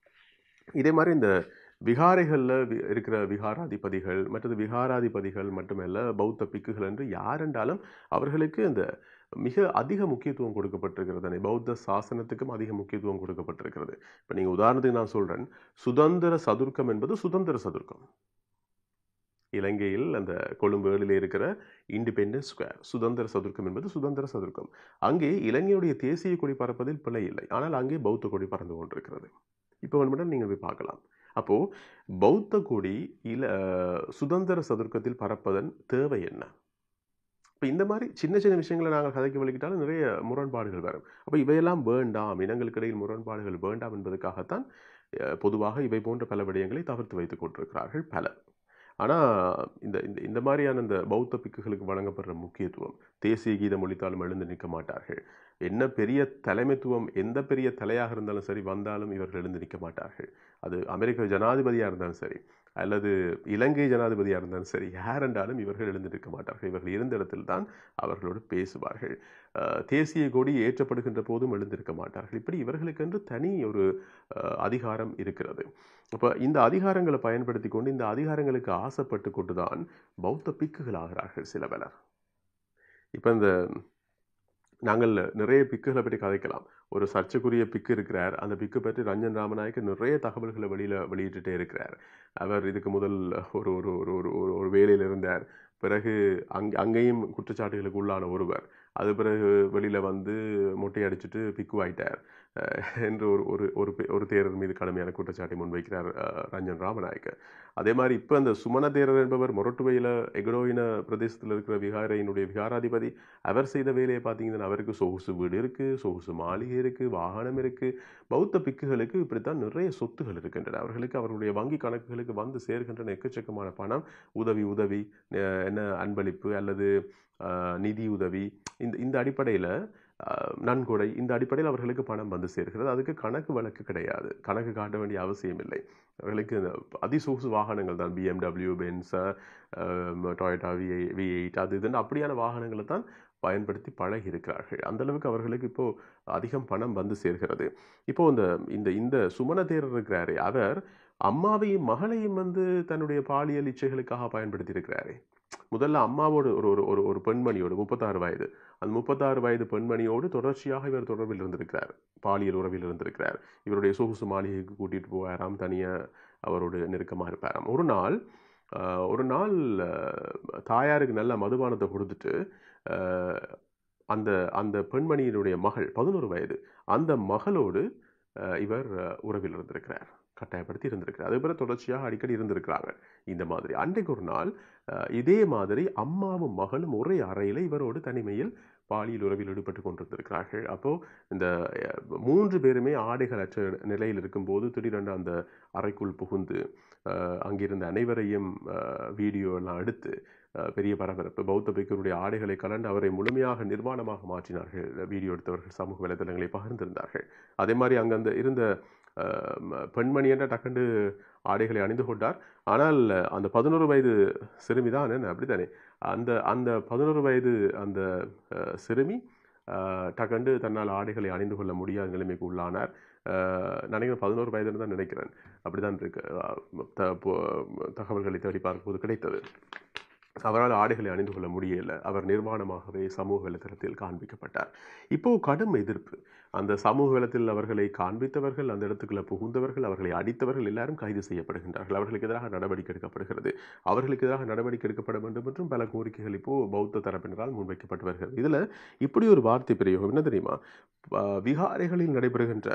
இதே மாதிரி இந்த விகாரைகளில் வி- இருக்கிற விகாராதிபதிகள் மற்றது விகாராதிபதிகள் மட்டுமல்ல பௌத்த பிக்குகள் என்று யாரென்றாலும் அவர்களுக்கு இந்த மிக அதிக முக்கியத்துவம் கொடுக்கப்பட்டிருக்கிறது தானே பௌத்த சாசனத்துக்கும் அதிக முக்கியத்துவம் கொடுக்கப்பட்டிருக்கிறது இப்போ நீங்கள் உதாரணத்துக்கு நான் சொல்கிறேன் சுதந்திர சதுர்க்கம் என்பது சுதந்திர சதுர்க்கம் இலங்கையில் அந்த கொழும்பு ஏழில் இருக்கிற இண்டிபெண்டன்ஸ் ஸ்கொயர் சுதந்திர சதுர்க்கம் என்பது சுதந்திர சதுர்க்கம் அங்கே இலங்கையுடைய தேசிய கொடி பறப்பதில் பிழை இல்லை ஆனால் அங்கே பௌத்த கொடி பறந்து கொண்டிருக்கிறது இப்போ வேணுமென்றால் நீங்கள் போய் பார்க்கலாம் அப்போ பௌத்த கொடி இல சுதந்திர சதுர்க்கத்தில் பறப்பதன் தேவை என்ன இப்போ இந்த மாதிரி சின்ன சின்ன விஷயங்களை நாங்கள் கதைக்க வலிக்கிட்டாலும் நிறைய முரண்பாடுகள் வரும் அப்போ இவையெல்லாம் வேண்டாம் இனங்களுக்கு இடையில் முரண்பாடுகள் வேண்டாம் என்பதற்காகத்தான் அஹ், பொதுவாக இவை போன்ற பல விடயங்களை தவிர்த்து வைத்துக் கொண்டிருக்கிறார்கள் பலர் ஆனால் இந்த இந்த இந்த மாதிரியான இந்த பௌத்த பிக்குகளுக்கு வழங்கப்படுற முக்கியத்துவம் தேசிய கீதம் ஒழித்தாலும் எழுந்து நிற்க மாட்டார்கள் என்ன பெரிய தலைமைத்துவம் எந்த பெரிய தலையாக இருந்தாலும் சரி வந்தாலும் இவர்கள் எழுந்து நிற்க மாட்டார்கள் அது அமெரிக்க ஜனாதிபதியாக இருந்தாலும் சரி அல்லது இலங்கை ஜனாதிபதியாக இருந்தாலும் சரி யார் என்றாலும் இவர்கள் எழுந்து நிற்க மாட்டார்கள் இவர்கள் இருந்த இடத்தில் தான் அவர்களோடு பேசுவார்கள் அஹ், தேசிய கொடி ஏற்றப்படுகின்ற போதும் எழுந்திருக்க மாட்டார்கள் இப்படி இவர்களுக்கென்று தனி ஒரு அஹ், அதிகாரம் இருக்கிறது அப்போ இந்த அதிகாரங்களை பயன்படுத்தி கொண்டு இந்த அதிகாரங்களுக்கு ஆசைப்பட்டு கொண்டு தான் பௌத்த பிக்குகள் ஆகிறார்கள் சில பலர் இப்போ இந்த நாங்கள் நிறைய பிக்குகளை பற்றி கதைக்கலாம் ஒரு சர்ச்சைக்குரிய பிக்கு இருக்கிறார் அந்த பிக்கு பற்றி ரஞ்சன் ராமநாயக்கு நிறைய தகவல்களை வெளியில் வெளியிட்டுட்டே இருக்கிறார் அவர் இதுக்கு முதல் ஒரு ஒரு ஒரு ஒரு ஒரு ஒரு வேலையில் இருந்தார் பிறகு அங் அங்கேயும் குற்றச்சாட்டுகளுக்கு உள்ளான ஒருவர் அது பிறகு வெளியில் வந்து மொட்டை அடிச்சுட்டு பிக்கு ஆயிட்டார் அஹ் என்று ஒரு ஒரு ஒரு பே- ஒரு தேரர் மீது கடுமையான குற்றச்சாட்டை முன்வைக்கிறார் அஹ், ரஞ்சன் ராமநாயக்க அதே மாதிரி இப்போ அந்த சுமண தேரர் என்பவர் மொரட்டுவையில் எகடோயின பிரதேசத்தில் இருக்கிற விகாரையினுடைய விகாராதிபதி அவர் செய்த வேலையை பார்த்தீங்கன்னா அவருக்கு சொகுசு வீடு இருக்குது சொகுசு மாளிகை இருக்குது வாகனம் இருக்குது பௌத்த பிக்குகளுக்கு இப்படித்தான் நிறைய சொத்துகள் இருக்கின்றன அவர்களுக்கு அவர்களுடைய வங்கி கணக்குகளுக்கு வந்து சேர்கின்றன எக்கச்சக்கமான பணம் உதவி உதவி அஹ் என்ன அன்பளிப்பு அல்லது அஹ், நிதி உதவி இந்த இந்த அடிப்படையில் நன்கொடை இந்த அடிப்படையில் அவர்களுக்கு பணம் வந்து சேர்கிறது அதுக்கு கணக்கு வழக்கு கிடையாது கணக்கு காட்ட வேண்டிய அவசியம் இல்லை அவர்களுக்கு இந்த அதிசொகுசு வாகனங்கள் தான் BMW Benz Toyota V V eight அது இதுன்னு அப்படியான வாகனங்களை தான் பயன்படுத்தி பழகி இருக்கிறார்கள் அந்த அளவுக்கு அவர்களுக்கு இப்போ அதிகம் பணம் வந்து சேர்கிறது இப்போ இந்த இந்த இந்த சுமண தேரர் இருக்கிறாரே அவர் அம்மாவையும் மகளையும் வந்து தன்னுடைய பாலியல் இச்சைகளுக்காக பயன்படுத்தி இருக்கிறாரே முதல்ல அம்மாவோடு ஒரு ஒரு ஒரு ஒரு பெண்மணியோடு முப்பத்தாறு வயது அந்த முப்பத்தாறு வயது பெண்மணியோடு தொடர்ச்சியாக இவர் தொடர்பில் இருந்திருக்கிறார் பாலியல் உறவில் இருந்திருக்கிறார் இவருடைய சொகுசு மாளிகைக்கு கூட்டிகிட்டு போவாராம் தனியாக அவரோடு நெருக்கமாக இருப்பாராம் ஒரு நாள் ஆஹ், ஒரு நாள் ஆஹ், தாயாருக்கு நல்ல மதுபானத்தை கொடுத்துட்டு ஆஹ், அந்த அந்த பெண்மணியினுடைய மகள் பதினோரு வயது அந்த மகளோடு அஹ், இவர் அஹ், உறவில் இருந்திருக்கிறார் கட்டாயப்படுத்தி இருந்திருக்கிறார் அதே போல தொடர்ச்சியாக அடிக்கடி இருந்திருக்கிறாங்க இந்த மாதிரி அன்றைக்கு ஒரு நாள் அஹ், இதே மாதிரி அம்மாவும் மகளும் ஒரே அறையில் இவரோடு தனிமையில் பாலியல் உறவில் ஈடுபட்டு கொண்டிருந்திருக்கிறார்கள் அப்போ இந்த அஹ், மூன்று பேருமே ஆடைகளற்ற நிலையில் இருக்கும்போது திடீரென்று அந்த அறைக்குள் புகுந்து அஹ், அங்கிருந்த அனைவரையும் அஹ், வீடியோ எல்லாம் எடுத்து அஹ், பெரிய பரபரப்பு பௌத்த பிக்கருடைய ஆடைகளை கலந்து அவரை முழுமையாக நிர்வாணமாக மாற்றினார்கள் வீடியோ எடுத்தவர்கள் சமூக வலைதளங்களை பகிர்ந்திருந்தார்கள் அதே மாதிரி அங்க இருந்த அஹ், ம- பெண்மணி என்ற டக்கண்டு ஆடைகளை அணிந்து கொண்டார் ஆனால் அந்த பதினோரு வயது சிறுமி தான் என்ன அப்படித்தானே அந்த அந்த பதினோரு வயது அந்த அஹ், சிறுமி அஹ், டக்கண்டு தன்னால் ஆடைகளை அணிந்து கொள்ள முடியாத நிலைமைக்கு உள்ளானார் அஹ், நினைக்கிறேன் பதினோரு வயதுன்னு தான் நினைக்கிறேன் அப்படிதான் இருக்கு அஹ், த- போ- தகவல்களை தேடி பார்க்கும்போது கிடைத்தது அவரால் ஆடைகளை அணிந்து கொள்ள முடியல அவர் நிர்வாணமாகவே சமூக வலைத்தளத்தில் காண்பிக்கப்பட்டார் இப்போ கடும் எதிர்ப்பு அந்த சமூக வலத்தில் அவர்களை காண்பித்தவர்கள் அந்த இடத்துக்குள்ள புகுந்தவர்கள் அவர்களை அடித்தவர்கள் எல்லாரும் கைது செய்யப்படுகின்றார்கள் அவர்களுக்கு எதிராக நடவடிக்கை எடுக்கப்படுகிறது அவர்களுக்கு எதிராக நடவடிக்கை எடுக்கப்பட வேண்டும் என்றும் பல கோரிக்கைகள் இப்போ பௌத்த தரப்பினரால் முன்வைக்கப்பட்டு வருகிறது இதுல இப்படி ஒரு வார்த்தை பிரயோகம் என்ன தெரியுமா ப- விகாரைகளில் நடைபெறுகின்ற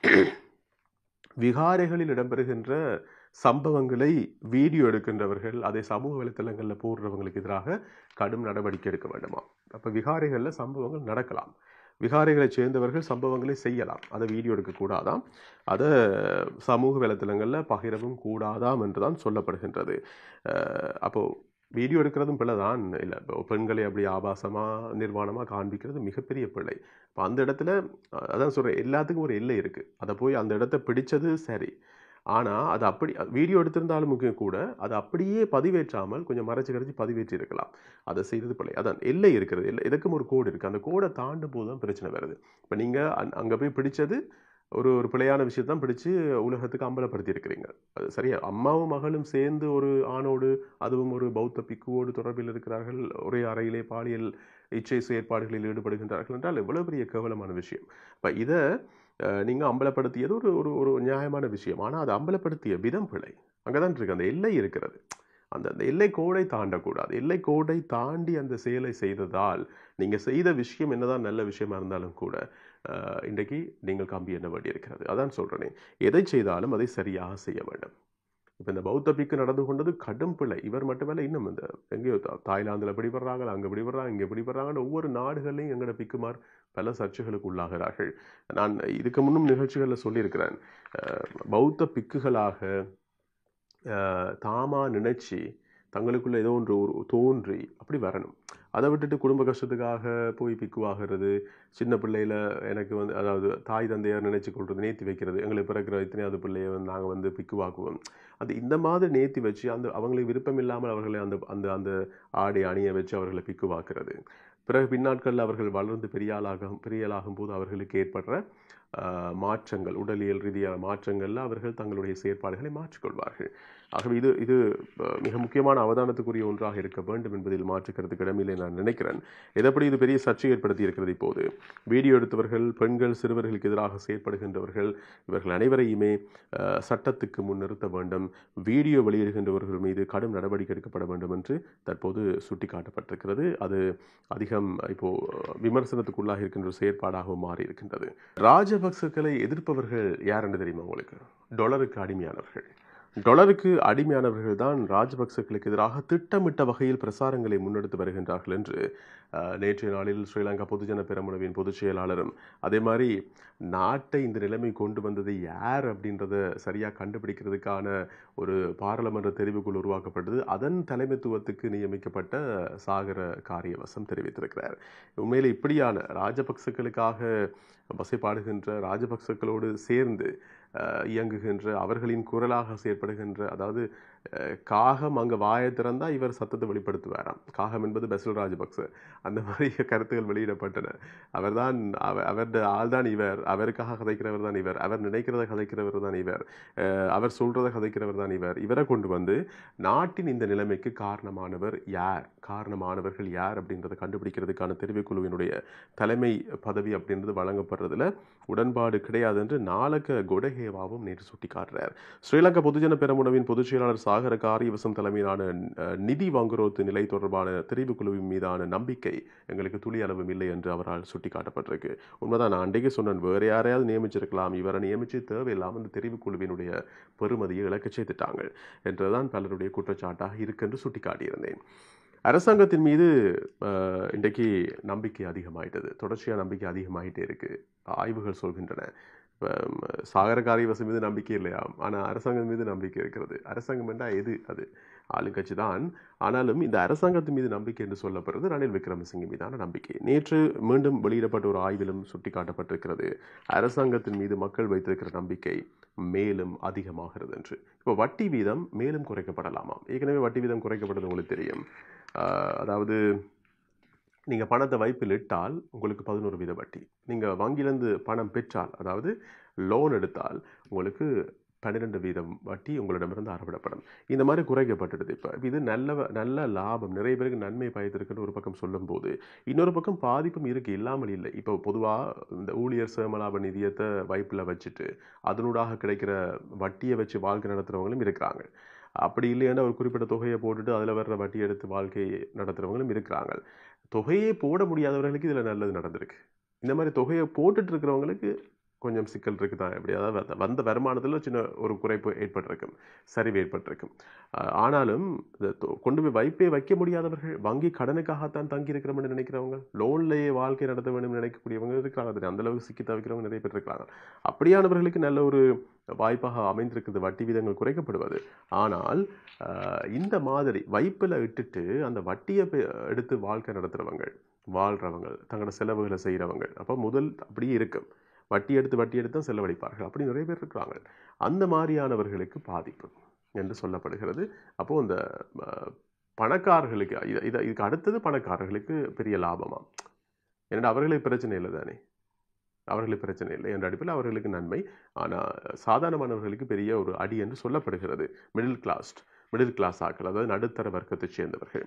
விகாரைகளில் இடம்பெறுகின்ற சம்பவங்களை வீடியோ எடுக்கின்றவர்கள் அதை சமூக வலைத்தளங்களில் போடுறவங்களுக்கு எதிராக கடும் நடவடிக்கை எடுக்க வேண்டுமா அப்போ விகாரைகளில் சம்பவங்கள் நடக்கலாம் விகாரைகளை சேர்ந்தவர்கள் சம்பவங்களை செய்யலாம் அதை வீடியோ எடுக்கக்கூடாதாம் அதை சமூக வலைத்தளங்களில் பகிரவும் கூடாதாம் என்று தான் சொல்லப்படுகின்றது அஹ் அப்போ வீடியோ எடுக்கிறதும் பிள்ளை தான் இல்லை பெண்களை அப்படி ஆபாசமாக நிர்வாணமாக காண்பிக்கிறது மிகப்பெரிய பிள்ளை இப்போ அந்த இடத்துல அஹ் அதான் சொல்கிறேன் எல்லாத்துக்கும் ஒரு எல்லை இருக்குது அதை போய் அந்த இடத்த பிடிச்சது சரி ஆனால் அது அப்படி வீடியோ எடுத்திருந்தாலும் முக்கியம் கூட அதை அப்படியே பதிவேற்றாமல் கொஞ்சம் மறைச்சு கரைச்சி பதிவேற்றி இருக்கலாம் அதை செய்கிறது பிள்ளை அதான் எல்லை இருக்கிறது எல்லை இதுக்கும் ஒரு கோடு இருக்குது அந்த கோடை தாண்டும் போது தான் பிரச்சனை வருது இப்போ நீங்கள் அங்கே போய் பிடிச்சது ஒரு ஒரு பிழையான விஷயத்தை தான் பிடிச்சு உலகத்துக்கு அம்பலப்படுத்தி இருக்கிறீங்க அது சரியா அம்மாவும் மகளும் சேர்ந்து ஒரு ஆணோடு அதுவும் ஒரு பௌத்த பிக்குவோடு தொடர்பில் இருக்கிறார்கள் ஒரே அறையிலே பாலியல் இச்சை செயற்பாடுகளில் ஈடுபடுகின்றார்கள் என்றால் எவ்வளவு பெரிய கேவலமான விஷயம் இப்போ இதை நீங்கள் அம்பலப்படுத்தியது ஒரு ஒரு ஒரு நியாயமான விஷயம் ஆனால் அது அம்பலப்படுத்திய விதம் பிழை அங்கே தான் இருக்கு அந்த எல்லை இருக்கிறது அந்த அந்த எல்லை கோடை தாண்டக்கூடாது எல்லை கோடை தாண்டி அந்த செயலை செய்ததால் நீங்கள் செய்த விஷயம் என்னதான் நல்ல விஷயமா இருந்தாலும் கூட அஹ், இன்றைக்கு நீங்கள் கம்பி எண்ண வேண்டியிருக்கிறது அதான் சொல்கிறேனே எதை செய்தாலும் அதை சரியாக செய்ய வேண்டும் இப்போ இந்த பௌத்த பிக்கு நடந்து கொண்டது கடும் பிள்ளை இவர் மட்டுமல்ல இன்னும் இந்த எங்கேயோ தா- தாய்லாந்துல பிடிபடுறாங்க அங்கே பிடிபடுறாங்க இங்கே பிடிபடுறாங்கன்னு ஒவ்வொரு நாடுகள்லையும் எங்களோட பிக்குமார் பல சர்ச்சைகளுக்கு உள்ளாகிறார்கள் நான் இதுக்கு முன்னும் நிகழ்ச்சிகளில் சொல்லியிருக்கிறேன் அஹ், பௌத்த பிக்குகளாக அஹ், தாமா நினைச்சு தங்களுக்குள்ள ஏதோ ஒன்று ஒரு தோன்றி அப்படி வரணும் அதை விட்டுட்டு குடும்ப கஷ்டத்துக்காக போய் பிக்குவாகிறது சின்ன பிள்ளையில எனக்கு வந்து அதாவது தாய் தந்தையார் நினைச்சு கொள்றது நேர்த்தி வைக்கிறது எங்களுக்கு பிறக்கிற இத்தனையாவது பிள்ளைய வந்து நாங்கள் வந்து பிக்குவாக்குவோம் அது இந்த மாதிரி நேர்த்தி வச்சு அந்த அவங்களுக்கு விருப்பம் இல்லாமல் அவர்களை அந்த அந்த அந்த ஆடை அணிய வச்சு அவர்களை பிக்குவாக்குறது பிறகு பின்னாட்களில் அவர்கள் வளர்ந்து பெரியாளாகும் பெரியாளாகும் போது அவர்களுக்கு ஏற்படுற ஆஹ், மாற்றங்கள் உடலியல் ரீதியான மாற்றங்களில் அவர்கள் தங்களுடைய செயற்பாடுகளை மாற்றிக்கொள்வார்கள் ஆகவே இது இது அஹ், மிக முக்கியமான அவதானத்துக்குரிய ஒன்றாக இருக்க வேண்டும் என்பதில் மாற்றுக்கிறதுக்கு இடமில்லை நான் நினைக்கிறேன் எதப்படி இது பெரிய சர்ச்சை ஏற்படுத்தி இருக்கிறது இப்போது வீடியோ எடுத்தவர்கள் பெண்கள் சிறுவர்களுக்கு எதிராக செயற்படுகின்றவர்கள் இவர்கள் அனைவரையுமே அஹ், சட்டத்துக்கு முன் நிறுத்த வேண்டும் வீடியோ வெளியிடுகின்றவர்கள் மீது கடும் நடவடிக்கை எடுக்கப்பட வேண்டும் என்று தற்போது சுட்டிக்காட்டப்பட்டிருக்கிறது அது அதிகம் இப்போ விமர்சனத்துக்குள்ளாக இருக்கின்ற ஒரு செயற்பாடாகவும் மாறி இருக்கின்றது ராஜபக்சக்களை எதிர்ப்பவர்கள் யார் என்று தெரியுமா உங்களுக்கு டொலருக்கு அடிமையானவர்கள் டொலருக்கு அடிமையானவர்கள் தான் ராஜபக்சக்களுக்கு எதிராக திட்டமிட்ட வகையில் பிரசாரங்களை முன்னெடுத்து வருகின்றார்கள் என்று அஹ், நேற்றைய நாளில் ஸ்ரீலங்கா பொதுஜன பெரமுனவின் பொதுச் செயலாளரும் அதே மாதிரி நாட்டை இந்த நிலைமை கொண்டு வந்தது யார் அப்படின்றத சரியாக கண்டுபிடிக்கிறதுக்கான ஒரு பாராளுமன்ற தெரிவுக்குழு உருவாக்கப்பட்டது அதன் தலைமைத்துவத்துக்கு நியமிக்கப்பட்ட சாகர காரியவசம் தெரிவித்திருக்கிறார் உண்மையில் இப்படியான ராஜபக்சக்களுக்காக வசைப்பாடுகின்ற ராஜபக்சக்களோடு சேர்ந்து அஹ், இயங்குகின்ற அவர்களின் குரலாக செயற்படுகின்ற அதாவது அஹ், காகம் அங்கே வாயை திறந்தா இவர் சத்தத்தை வெளிப்படுத்துவாராம் காகம் என்பது பெசல் ராஜபக்ச அந்த மாதிரி கருத்துகள் வெளியிடப்பட்டன அவர்தான் அவ அவருடைய ஆள் தான் இவர் அவருக்காக கதைக்கிறவர் தான் இவர் அவர் நினைக்கிறத கதைக்கிறவர் தான் இவர் அஹ், அவர் சொல்றதை கதைக்கிறவர் தான் இவர் இவரை கொண்டு வந்து நாட்டின் இந்த நிலைமைக்கு காரணமானவர் யார் காரணமானவர்கள் யார் அப்படின்றத கண்டுபிடிக்கிறதுக்கான தெரிவுக்குழுவினுடைய தலைமை பதவி அப்படின்றது வழங்கப்படுறதுல உடன்பாடு கிடையாது என்று நாளக்க கொடகே ஹேவாவும் நேற்று சுட்டிக்காட்டுறார் ஸ்ரீலங்கா பொதுஜன பெரமுனவின் பொதுச் செயலாளர் சாகர காரியவசம் தலைமையிலான அஹ், நிதி வங்குரோத்து நிலை தொடர்பான தெரிவு குழுவின் மீதான நம்பிக்கை எங்களுக்கு துளி அளவும் இல்லை என்று அவரால் சுட்டிக்காட்டப்பட்டிருக்கு உண்மைதான் நான் அன்றைக்கு சொன்னேன் வேறு யாரையாவது நியமிச்சிருக்கலாம் இவரை நியமித்து தேவையில்லாமல் இந்த தெரிவு குழுவினுடைய பெருமதியை இழக்கச் செய்துட்டாங்க என்றுதான் பலருடைய குற்றச்சாட்டாக இருக்கென்று சுட்டிக்காட்டியிருந்தேன் அரசாங்கத்தின் மீது அஹ், இன்றைக்கு நம்பிக்கை அதிகமாயிட்டது தொடர்ச்சியாக நம்பிக்கை அதிகமாயிட்டே இருக்கு ஆய்வுகள் சொல்கின்றன இப்ப, ம், சாகர காரியவசம் மீது நம்பிக்கை இல்லையா ஆனால் அரசாங்கம் மீது நம்பிக்கை இருக்கிறது அரசாங்கம் என்றால் எது அது ஆளுங்கட்சி தான் ஆனாலும் இந்த அரசாங்கத்தின் மீது நம்பிக்கை என்று சொல்லப்படுறது ரணில் விக்ரமசிங்க மீதான நம்பிக்கை நேற்று மீண்டும் வெளியிடப்பட்ட ஒரு ஆய்விலும் சுட்டிக்காட்டப்பட்டிருக்கிறது அரசாங்கத்தின் மீது மக்கள் வைத்திருக்கிற நம்பிக்கை மேலும் அதிகமாகிறது என்று இப்போ வட்டி வீதம் மேலும் குறைக்கப்படலாமாம் ஏற்கனவே வட்டி வீதம் குறைக்கப்பட்டது உங்களுக்கு தெரியும் ஆஹ் அதாவது நீங்கள் பணத்தை வைப்பில் இட்டால் உங்களுக்கு பதினோரு வீத வட்டி நீங்கள் வங்கியிலேருந்து பணம் பெற்றால் அதாவது லோன் எடுத்தால் உங்களுக்கு பன்னிரெண்டு வீதம் வட்டி உங்களிடமிருந்து அறவிடப்படும் இந்த மாதிரி குறைக்கப்பட்டுடுது இப்போ இது நல்ல வ- நல்ல லாபம் நிறைய பேருக்கு நன்மை பயத்திருக்குன்னு ஒரு பக்கம் சொல்லும்போது இன்னொரு பக்கம் பாதிப்பும் இருக்கு இல்லாமல் இல்லை இப்போ பொதுவாக இந்த ஊழியர் சேமலாப நிதியத்தை வைப்பில் வச்சுட்டு அதனூடாக கிடைக்கிற வட்டியை வச்சு வாழ்க்கை நடத்துகிறவங்களும் இருக்கிறாங்க அப்படி இல்லையாண்டா ஒரு குறிப்பிட்ட தொகையை போட்டுட்டு அதில் வர்ற வட்டி எடுத்து வாழ்க்கை நடத்துகிறவங்களும் இருக்கிறாங்க தொகையே போட முடியாதவர்களுக்கு இதில் நல்லது நடந்திருக்கு இந்த மாதிரி தொகையை போட்டுட்டு இருக்கிறவங்களுக்கு கொஞ்சம் சிக்கல் இருக்குது தான் எப்படி அதாவது வந்த- வந்த வருமானத்தில் சின்ன ஒரு குறைப்பு ஏற்பட்டிருக்கும் சரிவு ஏற்பட்டிருக்கும் ஆஹ் ஆனாலும் இதை தொ- கொண்டு போய் வைப்பே வைக்க முடியாதவர்கள் வங்கி கடனுக்காகத்தான் தங்கி இருக்கிறோம்னு நினைக்கிறவங்க லோன்லேயே வாழ்க்கை நடத்த வேண்டும் நினைக்கக்கூடியவங்க இருக்கிறாங்க அது அந்த அளவுக்கு சிக்கி தவிக்கிறவங்க நிறைய பேர் இருக்கிறாங்க அப்படியானவர்களுக்கு நல்ல ஒரு வாய்ப்பாக அமைந்திருக்குது வட்டி விதங்கள் குறைக்கப்படுவது ஆனால் ஆஹ் இந்த மாதிரி வைப்பில் இட்டுட்டு அந்த வட்டியை பெ- எடுத்து வாழ்க்கை நடத்துகிறவங்க வாழ்கிறவங்க தங்களோட செலவுகளை செய்கிறவங்க அப்போ முதல் அப்படியே இருக்கும் வட்டி எடுத்து வட்டி எடுத்து தான் செலவழிப்பார்கள் அப்படி நிறைய பேர் இருக்கிறாங்க அந்த மாதிரியானவர்களுக்கு பாதிப்பு என்று சொல்லப்படுகிறது அப்போது இந்த ஆஹ், பணக்காரர்களுக்கு இதை இதை இதுக்கு அடுத்தது பணக்காரர்களுக்கு பெரிய லாபமா ஏன்னா அவர்களுக்கு பிரச்சனை இல்லை தானே அவர்களுக்கு பிரச்சனை இல்லை என்ற அடிப்பில் அவர்களுக்கு நன்மை ஆனால் சாதாரணமானவர்களுக்கு பெரிய ஒரு அடி என்று சொல்லப்படுகிறது மிடில் கிளாஸ் மிடில் கிளாஸ் ஆட்கள் அதாவது நடுத்தர வர்க்கத்தைச் சேர்ந்தவர்கள்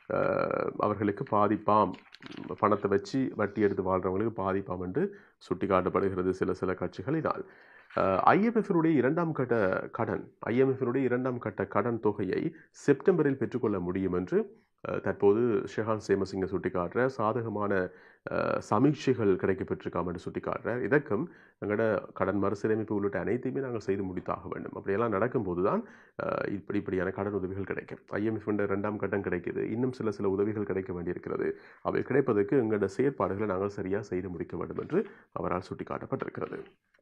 அஹ், அவர்களுக்கு பாதிப்பாம் பணத்தை வச்சு வட்டி எடுத்து வாழ்கிறவங்களுக்கு பாதிப்பாம் என்று சுட்டிக்காட்டப்படுகிறது சில சில கட்சிகளினால் ஐஎம்எஃபினுடைய இரண்டாம் கட்ட கடன் ஐஎம்எஃபினுடைய இரண்டாம் கட்ட கடன் தொகையை செப்டம்பரில் பெற்றுக்கொள்ள முடியும் என்று அஹ், தற்போது ஷெஹான் சேமசிங்க சுட்டிக்காட்டுற சாதகமான அஹ், சமீட்சைகள் கிடைக்கப்பெற்றிருக்காம் என்று சுட்டிக்காட்டுறார் இதற்கும் எங்களோட கடன் மறுசீரமைப்பு உள்ளிட்ட அனைத்தையுமே நாங்கள் செய்து முடித்தாக வேண்டும் அப்படியெல்லாம் நடக்கும்போது தான் அஹ், இப்படி இப்படியான கடன் உதவிகள் கிடைக்கும் ஐஎம்எஃப் இரண்டாம் கட்டம் கிடைக்குது இன்னும் சில சில உதவிகள் கிடைக்க வேண்டியிருக்கிறது அவை கிடைப்பதற்கு எங்களோட செயற்பாடுகளை நாங்கள் சரியாக செய்து முடிக்க வேண்டும் என்று அவரால் சுட்டிக்காட்டப்பட்டிருக்கிறது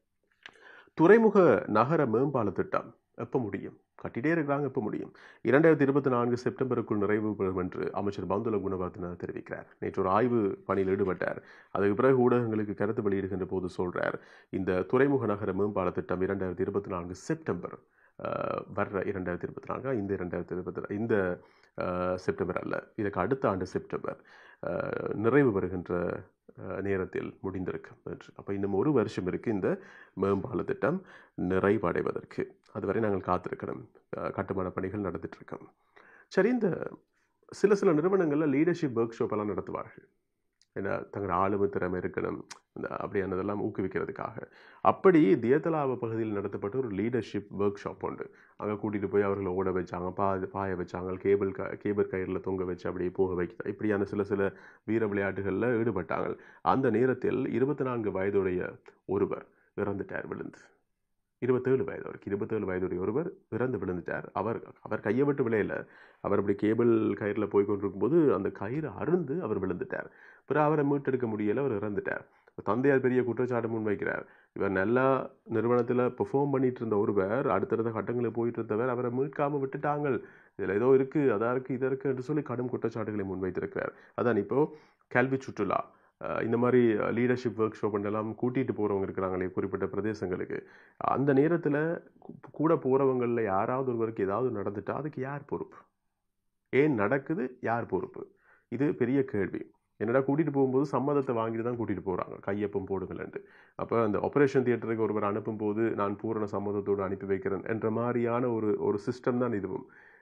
துறைமுக நகர மேம்பால திட்டம் எப்போ முடியும் கட்டிட்டே இருக்கிறாங்க எப்போ முடியும் இரண்டாயிரத்தி இருபத்தி நான்கு செப்டம்பருக்குள் நிறைவு பெறும் என்று அமைச்சர் பந்துல குணவர்த்தன தெரிவிக்கிறார் நேற்று ஒரு ஆய்வு பணியில் ஈடுபட்டார் அதுக்கு பிறகு ஊடகங்களுக்கு கருத்து வெளியிடுகின்ற போது சொல்றார் இந்த துறைமுக நகர மேம்பால திட்டம் இரண்டாயிரத்தி இருபத்தி நான்கு செப்டம்பர் அஹ், வர்ற இரண்டாயிரத்தி இருபத்தி நான்கு இந்த இரண்டாயிரத்தி இருபத்தி இந்த அஹ், செப்டம்பர் அல்ல இதற்கு அடுத்த ஆண்டு செப்டம்பர் அஹ், நிறைவு பெறுகின்ற அஹ், நேரத்தில் முடிந்திருக்கு என்று அப்போ இன்னும் ஒரு வருஷம் இருக்கு இந்த மேம்பால திட்டம் நிறைவடைவதற்கு அதுவரை நாங்கள் காத்திருக்கணும் அஹ், கட்டுமான பணிகள் நடந்துட்டு இருக்கோம் சரி இந்த சில சில நிறுவனங்களில் லீடர்ஷிப் ஒர்க் ஷாப் எல்லாம் நடத்துவார்கள் ஏன்னா தங்களோட ஆளுமை திறமை இருக்கணும் இந்த அப்படியானதெல்லாம் ஊக்குவிக்கிறதுக்காக அப்படி தியத்தலாவ பகுதியில் நடத்தப்பட்ட ஒரு லீடர்ஷிப் ஒர்க் ஷாப் உண்டு அங்கே கூட்டிகிட்டு போய் அவர்களை ஓட வச்சாங்க பா பாய வச்சாங்க கேபிள் க கேபிள் கயிறில் தொங்க வச்சு அப்படியே போக வைக்க இப்படியான சில சில வீர விளையாட்டுகளில் ஈடுபட்டாங்க அந்த நேரத்தில் இருபத்தி நான்கு வயதுடைய ஒருவர் இறந்துட்டார் விழுந்து இருபத்தேழு வயது அவருக்கு இருபத்தேழு வயதுடைய ஒருவர் இறந்து விழுந்துட்டார் அவர் அவர் கையை விட்டு விளையல அவர் அப்படி கேபிள் கயிறில் போய் கொண்டிருக்கும்போது அந்த கயிறு அருந்து அவர் விழுந்துட்டார் பிறகு அவரை மீட்டெடுக்க முடியல அவர் இறந்துட்டார் தந்தையார் பெரிய குற்றச்சாட்டு முன்வைக்கிறார் இவர் நல்லா நிறுவனத்தில் பெர்ஃபார்ம் பண்ணிட்டு இருந்த ஒருவர் அடுத்தடுத்த கட்டங்களில் போயிட்டு இருந்தவர் அவரை மீட்காம விட்டுட்டாங்க இதில் ஏதோ இருக்கு அதா இருக்கு இதை இருக்கு என்று சொல்லி கடும் குற்றச்சாட்டுகளை முன்வைத்திருக்கிறார் அதான் இப்போ கல்வி சுற்றுலா அஹ் இந்த மாதிரி லீடர்ஷிப் ஒர்க் ஷாப் எல்லாம் கூட்டிகிட்டு போகிறவங்க இருக்கிறாங்களே குறிப்பிட்ட பிரதேசங்களுக்கு அந்த நேரத்தில் கூட போகிறவங்களில் யாராவது ஒருவருக்கு ஏதாவது நடந்துட்டா அதுக்கு யார் பொறுப்பு ஏன் நடக்குது யார் பொறுப்பு இது பெரிய கேள்வி என்னடா கூட்டிகிட்டு போகும்போது சம்மதத்தை வாங்கிட்டு தான் கூட்டிகிட்டு போகிறாங்க கையொப்பம் போடுங்களேன்ட்டு அப்போ அந்த ஆப்ரேஷன் தியேட்டருக்கு ஒருவர் அனுப்பும்போது நான் பூரண சம்மதத்தோடு அனுப்பி வைக்கிறேன் என்ற மாதிரியான ஒரு ஒரு சிஸ்டம் தான் இதுவும்